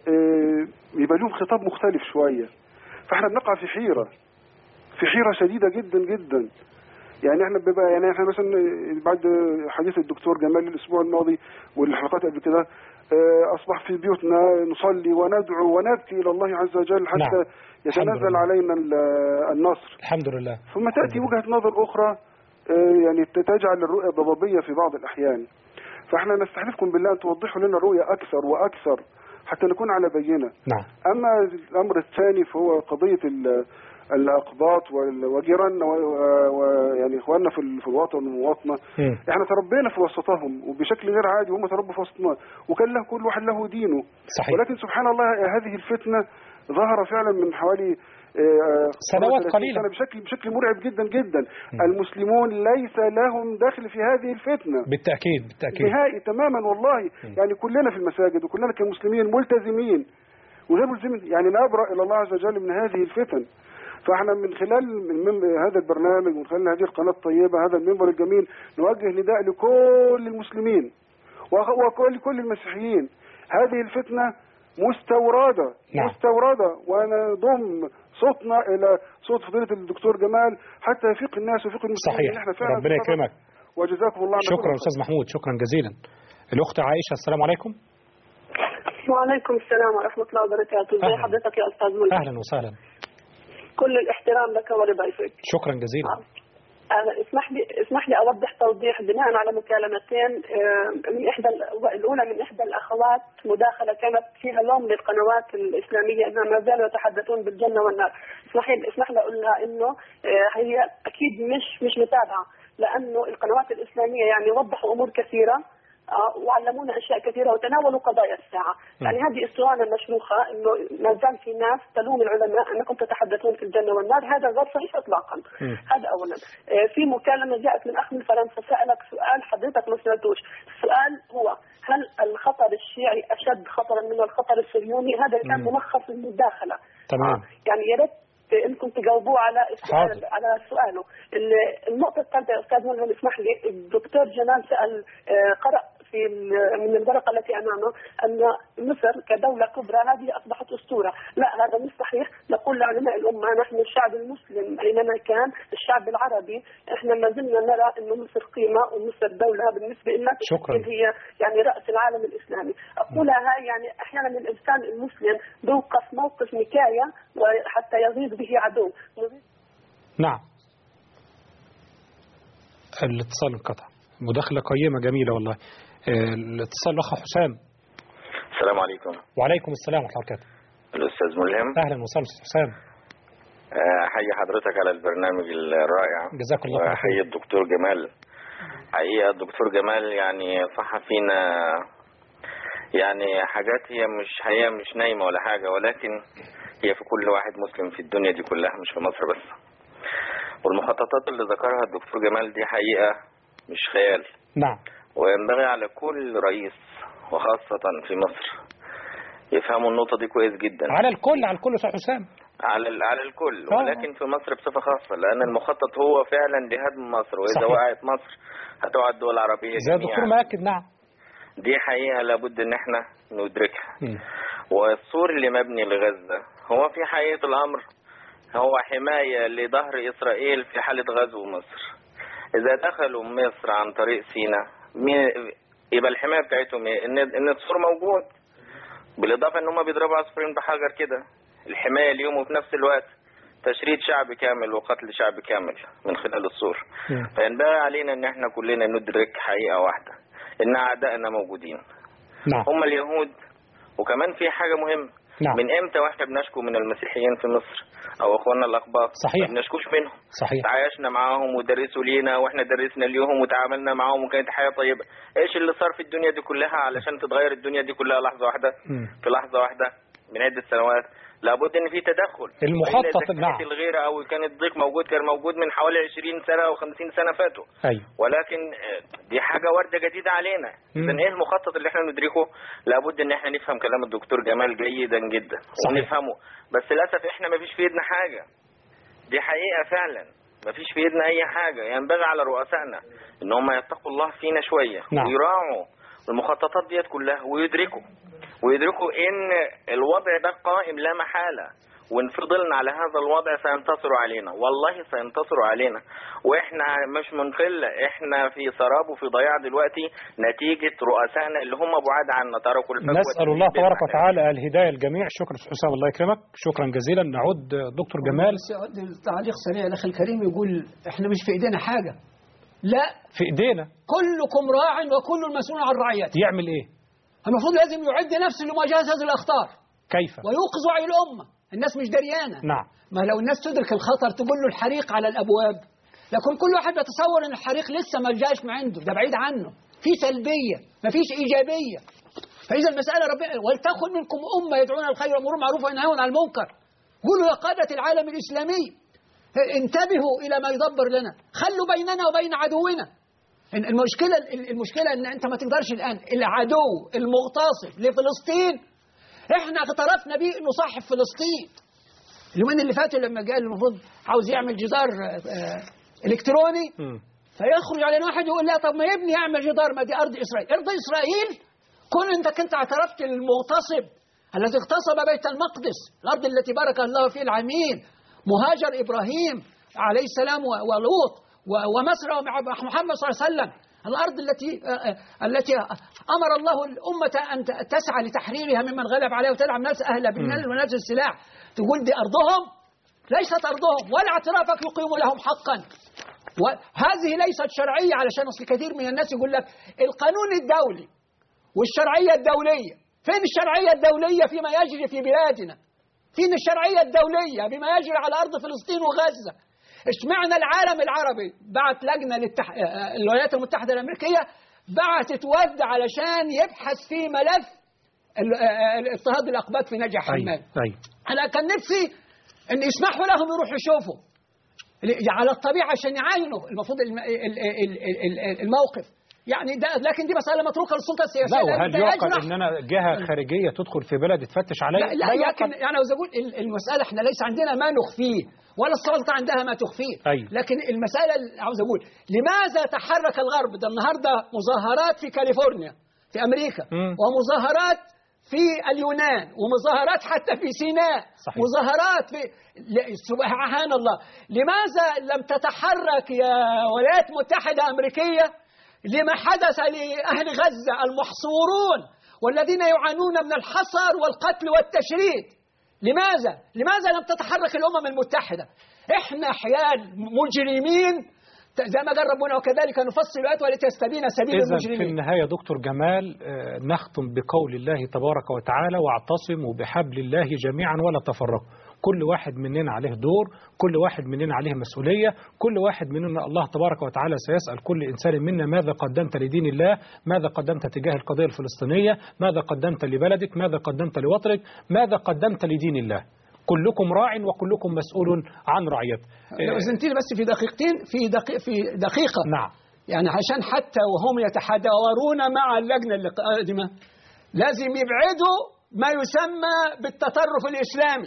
آه، يبقى لهم خطاب مختلف شويه فاحنا بنقع في حيره في حيره شديده جدا جدا يعني احنا بيبقى يعني احنا مثلا بعد حديث الدكتور جمال الاسبوع الماضي والحلقات قبل كده اه، اصبح في بيوتنا نصلي وندعو ونبكي الى الله عز وجل حتى نعم. الحمد يتنزل لله. علينا ال- النصر الحمد لله ثم تاتي وجهه نظر اخرى اه، يعني تجعل الرؤيه ضبابيه في بعض الاحيان فاحنا نستحلفكم بالله ان توضحوا لنا الرؤيه اكثر واكثر حتى نكون على بينه نعم اما الامر الثاني فهو قضيه ال- الاقباط وال- وجيراننا و- ويعني اخواننا في ال- في الوطن والمواطنه مم. احنا تربينا في وسطهم وبشكل غير عادي وهم تربوا في وسطنا وكان له كل واحد له دينه صحيح ولكن سبحان الله هذه الفتنه ظهر فعلا من حوالي آه، سنوات 30 قليلة. سنة بشكل بشكل مرعب جدا جدا المسلمون ليس لهم دخل في هذه الفتنه بالتأكيد بالتأكيد نهائي تماما والله يعني كلنا في المساجد وكلنا كمسلمين ملتزمين وغير ملتزمين يعني نبرأ إلى الله عز وجل من هذه الفتن فاحنا من خلال من هذا البرنامج ومن خلال هذه القناة الطيبة هذا المنبر الجميل نوجه نداء لكل المسلمين وخ- وكل كل المسيحيين هذه الفتنة مستوردة نعم. مستوردة ونضم صوتنا إلى صوت فضيلة الدكتور جمال حتى يفيق الناس ويفيق المسلمين صحيح إن احنا فعلا ربنا في خطر. يكرمك وجزاكم الله عنا كل شكرا خير. أستاذ محمود شكرا جزيلا الأخت عائشة السلام عليكم وعليكم السلام ورحمة الله وبركاته ازي أهلا. حضرتك يا أستاذ ملك أهلا وسهلا كل الاحترام لك ولضيفك شكرا جزيلا أنا اسمح لي اسمح لي اوضح توضيح بناء على مكالمتين آه، من احدى ال- الاولى من احدى الاخوات مداخله كانت فيها لوم للقنوات الاسلاميه انها ما زالوا يتحدثون بالجنه والنار اسمح لي اسمح لي اقول لها انه آه، هي اكيد مش مش متابعه لانه القنوات الاسلاميه يعني وضحوا امور كثيره آه، وعلمونا اشياء كثيره وتناولوا قضايا الساعه، يعني هذه اسطوانه مشروخه انه ما زال في ناس تلوم العلماء انكم تتحدثون في الجنه والنار، هذا غير صحيح اطلاقا. هذا اولا. آه، في مكالمه جاءت من اخ من فرنسا سالك سؤال حضرتك ما سمعتوش، السؤال هو هل الخطر الشيعي اشد خطرا من الخطر الصهيوني؟ هذا كان مم. ملخص المداخله. تمام يعني يا ريت انكم تجاوبوه على السؤال حاضر. على سؤاله ال- النقطه الثالثه يا استاذ ملهم اسمح لي الدكتور جمال سال آه، قرا في ال- من الورقه التي امامه ان مصر كدوله كبرى هذه اصبحت اسطوره، لا هذا مش صحيح، نقول لعلماء الامه نحن الشعب المسلم اينما كان، الشعب العربي احنا ما زلنا نرى انه مصر قيمه ومصر دوله بالنسبه لنا شكراً. هي يعني راس العالم الاسلامي، اقولها يعني احيانا الانسان المسلم بوقف موقف نكايه وحتى يغيظ به عدو. نعم الاتصال انقطع مداخلة قيمة جميلة والله آه، الاتصال الأخ حسام السلام عليكم وعليكم السلام ورحمة الله وبركاته الأستاذ ملهم أهلا وسهلا أستاذ حسام آه، أحيي حضرتك على البرنامج الرائع جزاك الله خير. وأحيي الدكتور جمال حقيقة الدكتور جمال يعني صح فينا يعني حاجات هي مش حقيقة مش نايمة ولا حاجة ولكن هي في كل واحد مسلم في الدنيا دي كلها مش في مصر بس والمخططات اللي ذكرها الدكتور جمال دي حقيقة مش خيال نعم وينبغي على كل رئيس وخاصة في مصر يفهموا النقطة دي كويس جدا على الكل على الكل أستاذ حسام على ال- على الكل آه. ولكن في مصر بصفة خاصة لأن المخطط هو فعلا لهدم مصر وإذا صحيح. وقعت مصر هتقع الدول العربية زي الدكتور جميعا ماكد نعم دي حقيقة لابد إن احنا ندركها مم. والسور اللي مبني لغزة هو في حقيقة الأمر هو حماية لظهر إسرائيل في حالة غزو مصر إذا دخلوا مصر عن طريق سيناء مين- يبقى الحماية بتاعتهم إيه؟ إن إن السور موجود بالإضافة إن هم بيضربوا عصفورين بحجر كده الحماية اليوم وفي نفس الوقت تشريد شعب كامل وقتل شعب كامل من خلال السور مم. فينبغي علينا إن احنا كلنا ندرك حقيقة واحدة إن أعدائنا موجودين نعم هم اليهود وكمان في حاجة مهمة نعم. من امتى واحنا بنشكو من المسيحيين في مصر او اخواننا الاقباط صحيح. ما بنشكوش منهم صحيح تعايشنا معاهم ودرسوا لينا واحنا درسنا ليهم وتعاملنا معاهم وكانت حياة طيبة ايش اللي صار في الدنيا دي كلها علشان تتغير الدنيا دي كلها لحظة واحدة مم. في لحظة واحدة من عدة سنوات لابد ان في تدخل المخطط، وإلا إذا نعم. كانت الغيرة او كان الضيق موجود كان موجود من حوالي 20 سنة او 50 سنة فاتوا أيوه ولكن آه، دي حاجة وردة جديدة علينا مم. إذا إيه المخطط اللي إحنا ندركه لابد إن إحنا نفهم كلام الدكتور جمال جيدا جدا صحيح. ونفهمه بس للأسف إحنا ما فيش في إيدنا حاجة دي حقيقة فعلا ما فيش في إيدنا أي حاجة ينبغي على رؤسائنا إن هم يتقوا الله فينا شوية نعم. ويراعوا المخططات ديت كلها ويدركوا ويدركوا إن الوضع ده قائم لا محالة وإن فضلنا على هذا الوضع سينتصروا علينا والله سينتصروا علينا وإحنا مش من قلة إحنا في سراب وفي ضياع دلوقتي نتيجة رؤسائنا اللي هم بعاد عنا تركوا الفجوة نسأل الله تبارك وتعالى الهداية الجميع شكرا أستاذ حسام الله يكرمك شكرا جزيلا نعود دكتور جمال بس تعليق سريع الاخ الكريم يقول احنا مش في ايدينا حاجه لا في إيدينا كلكم راع وكل مسؤول عن رعيته يعمل إيه المفروض لازم يعد نفسه لمواجهه هذه الاخطار كيف ويوقظ وعي الامه الناس مش دريانه نعم ما لو الناس تدرك الخطر تقول له الحريق على الابواب لكن كل واحد بيتصور ان الحريق لسه ما جاش من عنده ده بعيد عنه في سلبيه ما فيش ايجابيه فاذا المساله ربنا ولتكن منكم امه يدعون الخير ويامرون بالمعروف وينهون عن المنكر قولوا يا قاده العالم الاسلامي انتبهوا الى ما يدبر لنا خلوا بيننا وبين عدونا إن المشكله المشكله ان انت ما تقدرش الان العدو المغتصب لفلسطين احنا اعترفنا بيه انه صاحب فلسطين اليومين اللي فاتوا لما قال المفروض عاوز يعمل جدار آه، آه، الكتروني مم. فيخرج علينا واحد يقول لا طب ما يبني يعمل جدار ما دي ارض اسرائيل ارض اسرائيل كون انت كنت اعترفت للمغتصب الذي اغتصب بيت المقدس الارض التي بارك الله فيه العمين مهاجر ابراهيم عليه السلام و- ولوط و- ومصر ومع محمد صلى الله عليه وسلم الارض التي آه، آه، التي امر الله الامه ان ت- تسعى لتحريرها ممن غلب عليها وتدعم الناس اهلها بالنال ونزل السلاح تقول دي ارضهم ليست ارضهم ولا اعترافك يقيم لهم حقا وهذه ليست شرعية علشان أصل كثير من الناس يقول لك القانون الدولي والشرعية الدولية فين الشرعية الدولية فيما يجري في بلادنا فين الشرعية الدولية بما يجري على أرض فلسطين وغزة اشمعنى العالم العربي بعت لجنة للتح... آه، الولايات المتحدة الأمريكية بعتت وفد علشان يبحث في ملف ال- آه، آه، اضطهاد الأقباط في نجع حماد أيوة. أنا كان نفسي أن يسمحوا لهم يروحوا يشوفوا ل- على الطبيعة عشان يعاينوا المفروض الم- ال- ال- ال- ال- الموقف يعني ده لكن دي مسألة متروكة للسلطة السياسية لا لأن وهل ده يعقل يجرح ان انا جهه خارجيه تدخل في بلد تفتش عليا لا, لا لكن يعني عاوز اقول ال- المساله احنا ليس عندنا ما نخفيه ولا السلطه عندها ما تخفيه أيوة. لكن المساله اللي عاوز اقول لماذا تحرك الغرب ده النهارده مظاهرات في كاليفورنيا في امريكا مم. ومظاهرات في اليونان ومظاهرات حتى في سيناء صحيح. مظاهرات في لا، سبحان الله لماذا لم تتحرك يا ولايات متحدة أمريكية لما حدث لأهل غزة المحصورون والذين يعانون من الحصر والقتل والتشريد لماذا؟ لماذا لم تتحرك الأمم المتحدة؟ إحنا حيال مجرمين زي ما قال ربنا وكذلك نفصل الآيات ولتستبين سبيل إذا في المجرمين النهاية دكتور جمال آه، نختم بقول الله تبارك وتعالى واعتصموا بحبل الله جميعا ولا تفرقوا كل واحد مننا عليه دور كل واحد مننا عليه مسؤولية كل واحد مننا الله تبارك وتعالى سيسأل كل إنسان منا ماذا قدمت لدين الله ماذا قدمت تجاه القضية الفلسطينية ماذا قدمت لبلدك ماذا قدمت لوطنك ماذا قدمت لدين الله كلكم راع وكلكم مسؤول عن رعيته لو أذنت لي بس في دقيقتين في دقيقة في دقيقة نعم يعني عشان حتى وهم يتحاورون مع اللجنة القادمة لازم يبعدوا ما يسمى بالتطرف الإسلامي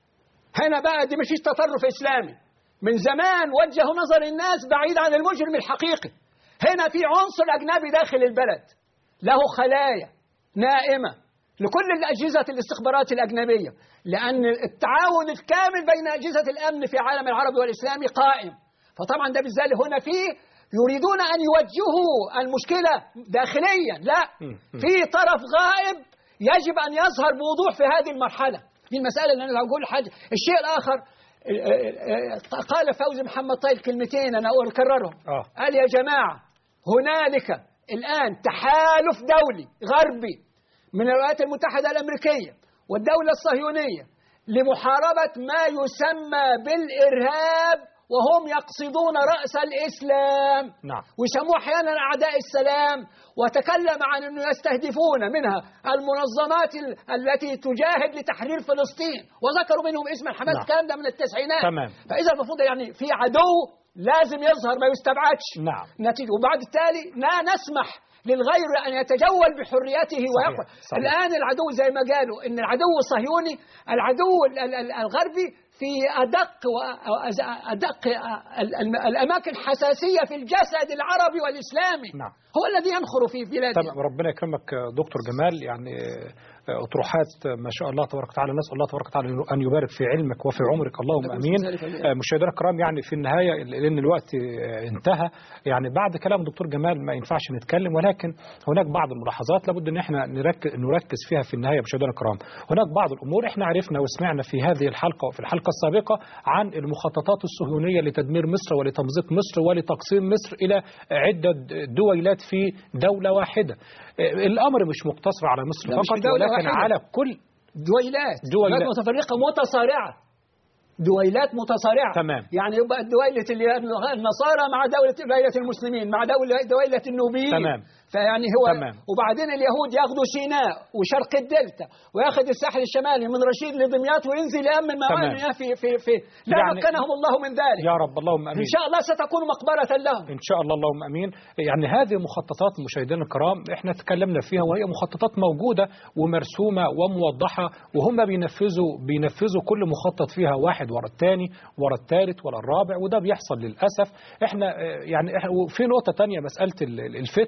هنا بقى دي مفيش تطرف إسلامي من زمان وجهوا نظر الناس بعيد عن المجرم الحقيقي هنا في عنصر أجنبي داخل البلد له خلايا نائمة لكل الأجهزة الاستخبارات الأجنبية لأن التعاون الكامل بين أجهزة الأمن في العالم العربي والإسلامي قائم فطبعا ده بالذات هنا فيه يريدون أن يوجهوا المشكلة داخليا لا في طرف غائب يجب أن يظهر بوضوح في هذه المرحلة دي المسألة اللي أنا أقول حاجة الشيء الآخر قال فوزي محمد طيب كلمتين أنا أكررهم آه. قال يا جماعة هنالك الآن تحالف دولي غربي من الولايات المتحدة الأمريكية والدولة الصهيونية لمحاربة ما يسمى بالإرهاب وهم يقصدون رأس الإسلام نعم ويسموه أحيانا أعداء السلام وتكلم عن أنه يستهدفون منها المنظمات ال- التي تجاهد لتحرير فلسطين وذكروا منهم اسم الحماس نعم. الكلام ده من التسعينات تمام. فإذا المفروض يعني في عدو لازم يظهر ما يستبعدش نعم نتيجة وبعد التالي لا نسمح للغير أن يتجول بحريته ويقول صحيح. الآن العدو زي ما قالوا إن العدو الصهيوني العدو ال- ال- ال- الغربي في أدق وأدق الأماكن حساسية في الجسد العربي والإسلامي نعم. هو الذي ينخر في بلادنا تمام ربنا يكرمك دكتور جمال يعني اطروحات ما شاء الله تبارك وتعالى نسال الله تبارك وتعالى ان يبارك في علمك وفي عمرك اللهم امين مشاهدينا الكرام يعني في النهايه لان الوقت انتهى يعني بعد كلام دكتور جمال ما ينفعش نتكلم ولكن هناك بعض الملاحظات لابد ان احنا نركز نركز فيها في النهايه مشاهدينا الكرام هناك بعض الامور احنا عرفنا وسمعنا في هذه الحلقه وفي الحلقه السابقه عن المخططات الصهيونيه لتدمير مصر ولتمزيق مصر ولتقسيم مصر الى عده دويلات في دوله واحده الامر مش مقتصر على مصر لا، مش فقط في دولة ولكن واحدة. على كل دويلات دويلات. متفرقة متصارعة دويلات متصارعة تمام. يعني يبقى دويلة ال- النصارى مع دولة دويلة المسلمين مع دولة دويلة النوبيين تمام. فيعني هو تمام. وبعدين اليهود ياخذوا سيناء وشرق الدلتا وياخذ الساحل الشمالي من رشيد لدمياط وينزل يأمن موانئ تمام. في في في لا يعني- مكنهم الله من ذلك يا رب اللهم امين ان شاء الله ستكون مقبرة لهم ان شاء الله اللهم امين يعني هذه مخططات مشاهدينا الكرام احنا تكلمنا فيها وهي مخططات موجوده ومرسومه وموضحه وهم بينفذوا بينفذوا كل مخطط فيها واحد ورا الثاني ورا الثالث ورا الرابع وده بيحصل للاسف احنا آه، يعني إحنا وفي نقطه تانية مساله ال- ال- الفتنه الطائفيه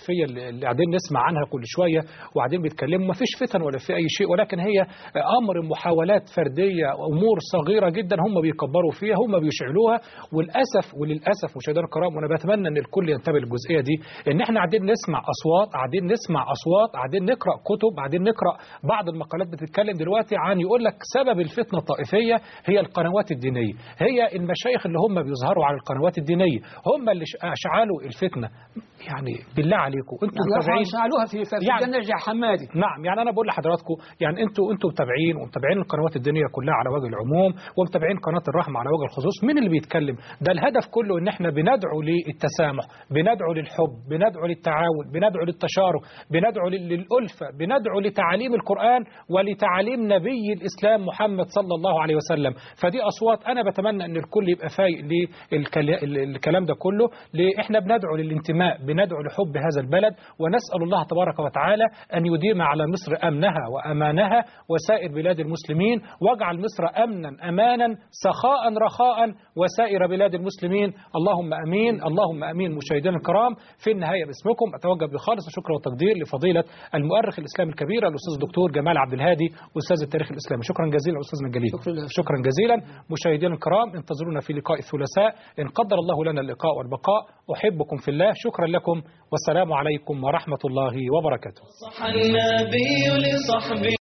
الطائفيه اللي اللي قاعدين نسمع عنها كل شويه وقاعدين بيتكلموا ما فيش فتن ولا في اي شيء ولكن هي امر محاولات فرديه امور صغيره جدا هم بيكبروا فيها هم بيشعلوها وللاسف وللاسف مشاهدينا الكرام وانا بتمنى ان الكل ينتبه للجزئيه دي ان احنا قاعدين نسمع اصوات قاعدين نسمع اصوات قاعدين نقرا كتب قاعدين نقرا بعض المقالات بتتكلم دلوقتي عن يقول لك سبب الفتنه الطائفيه هي القنوات الدينيه هي المشايخ اللي هم بيظهروا على القنوات الدينيه هم اللي ش- اشعلوا الفتنه يعني بالله عليكم انتوا متابعين شعلوها في في يعني- الجنة جا حمادي نعم يعني انا بقول لحضراتكم يعني انتوا انتوا متابعين ومتابعين القنوات الدينيه كلها على وجه العموم ومتابعين قناه الرحمه على وجه الخصوص مين اللي بيتكلم ده الهدف كله ان احنا بندعو للتسامح بندعو للحب بندعو للتعاون بندعو للتشارك بندعو لل- للالفه بندعو لتعاليم القران ولتعاليم نبي الاسلام محمد صلى الله عليه وسلم فدي اصوات انا بتمنى ان الكل يبقى فايق للكلام ده كله ل- احنا بندعو للانتماء بندعو لحب هذا البلد ونسال الله تبارك وتعالى ان يديم على مصر امنها وامانها وسائر بلاد المسلمين واجعل مصر امنا امانا سخاء رخاء وسائر بلاد المسلمين اللهم امين اللهم امين مشاهدينا الكرام في النهايه باسمكم اتوجه بخالص الشكر والتقدير لفضيله المؤرخ الاسلامي الكبير الاستاذ الدكتور جمال عبد الهادي استاذ التاريخ الاسلامي شكرا جزيلا استاذنا الجليل شكرا جزيلا مشاهدينا الكرام انتظرونا في لقاء الثلاثاء ان قدر الله لنا اللقاء والبقاء احبكم في الله شكرا لكم والسلام عليكم ورحمه الله وبركاته النبي لصحبه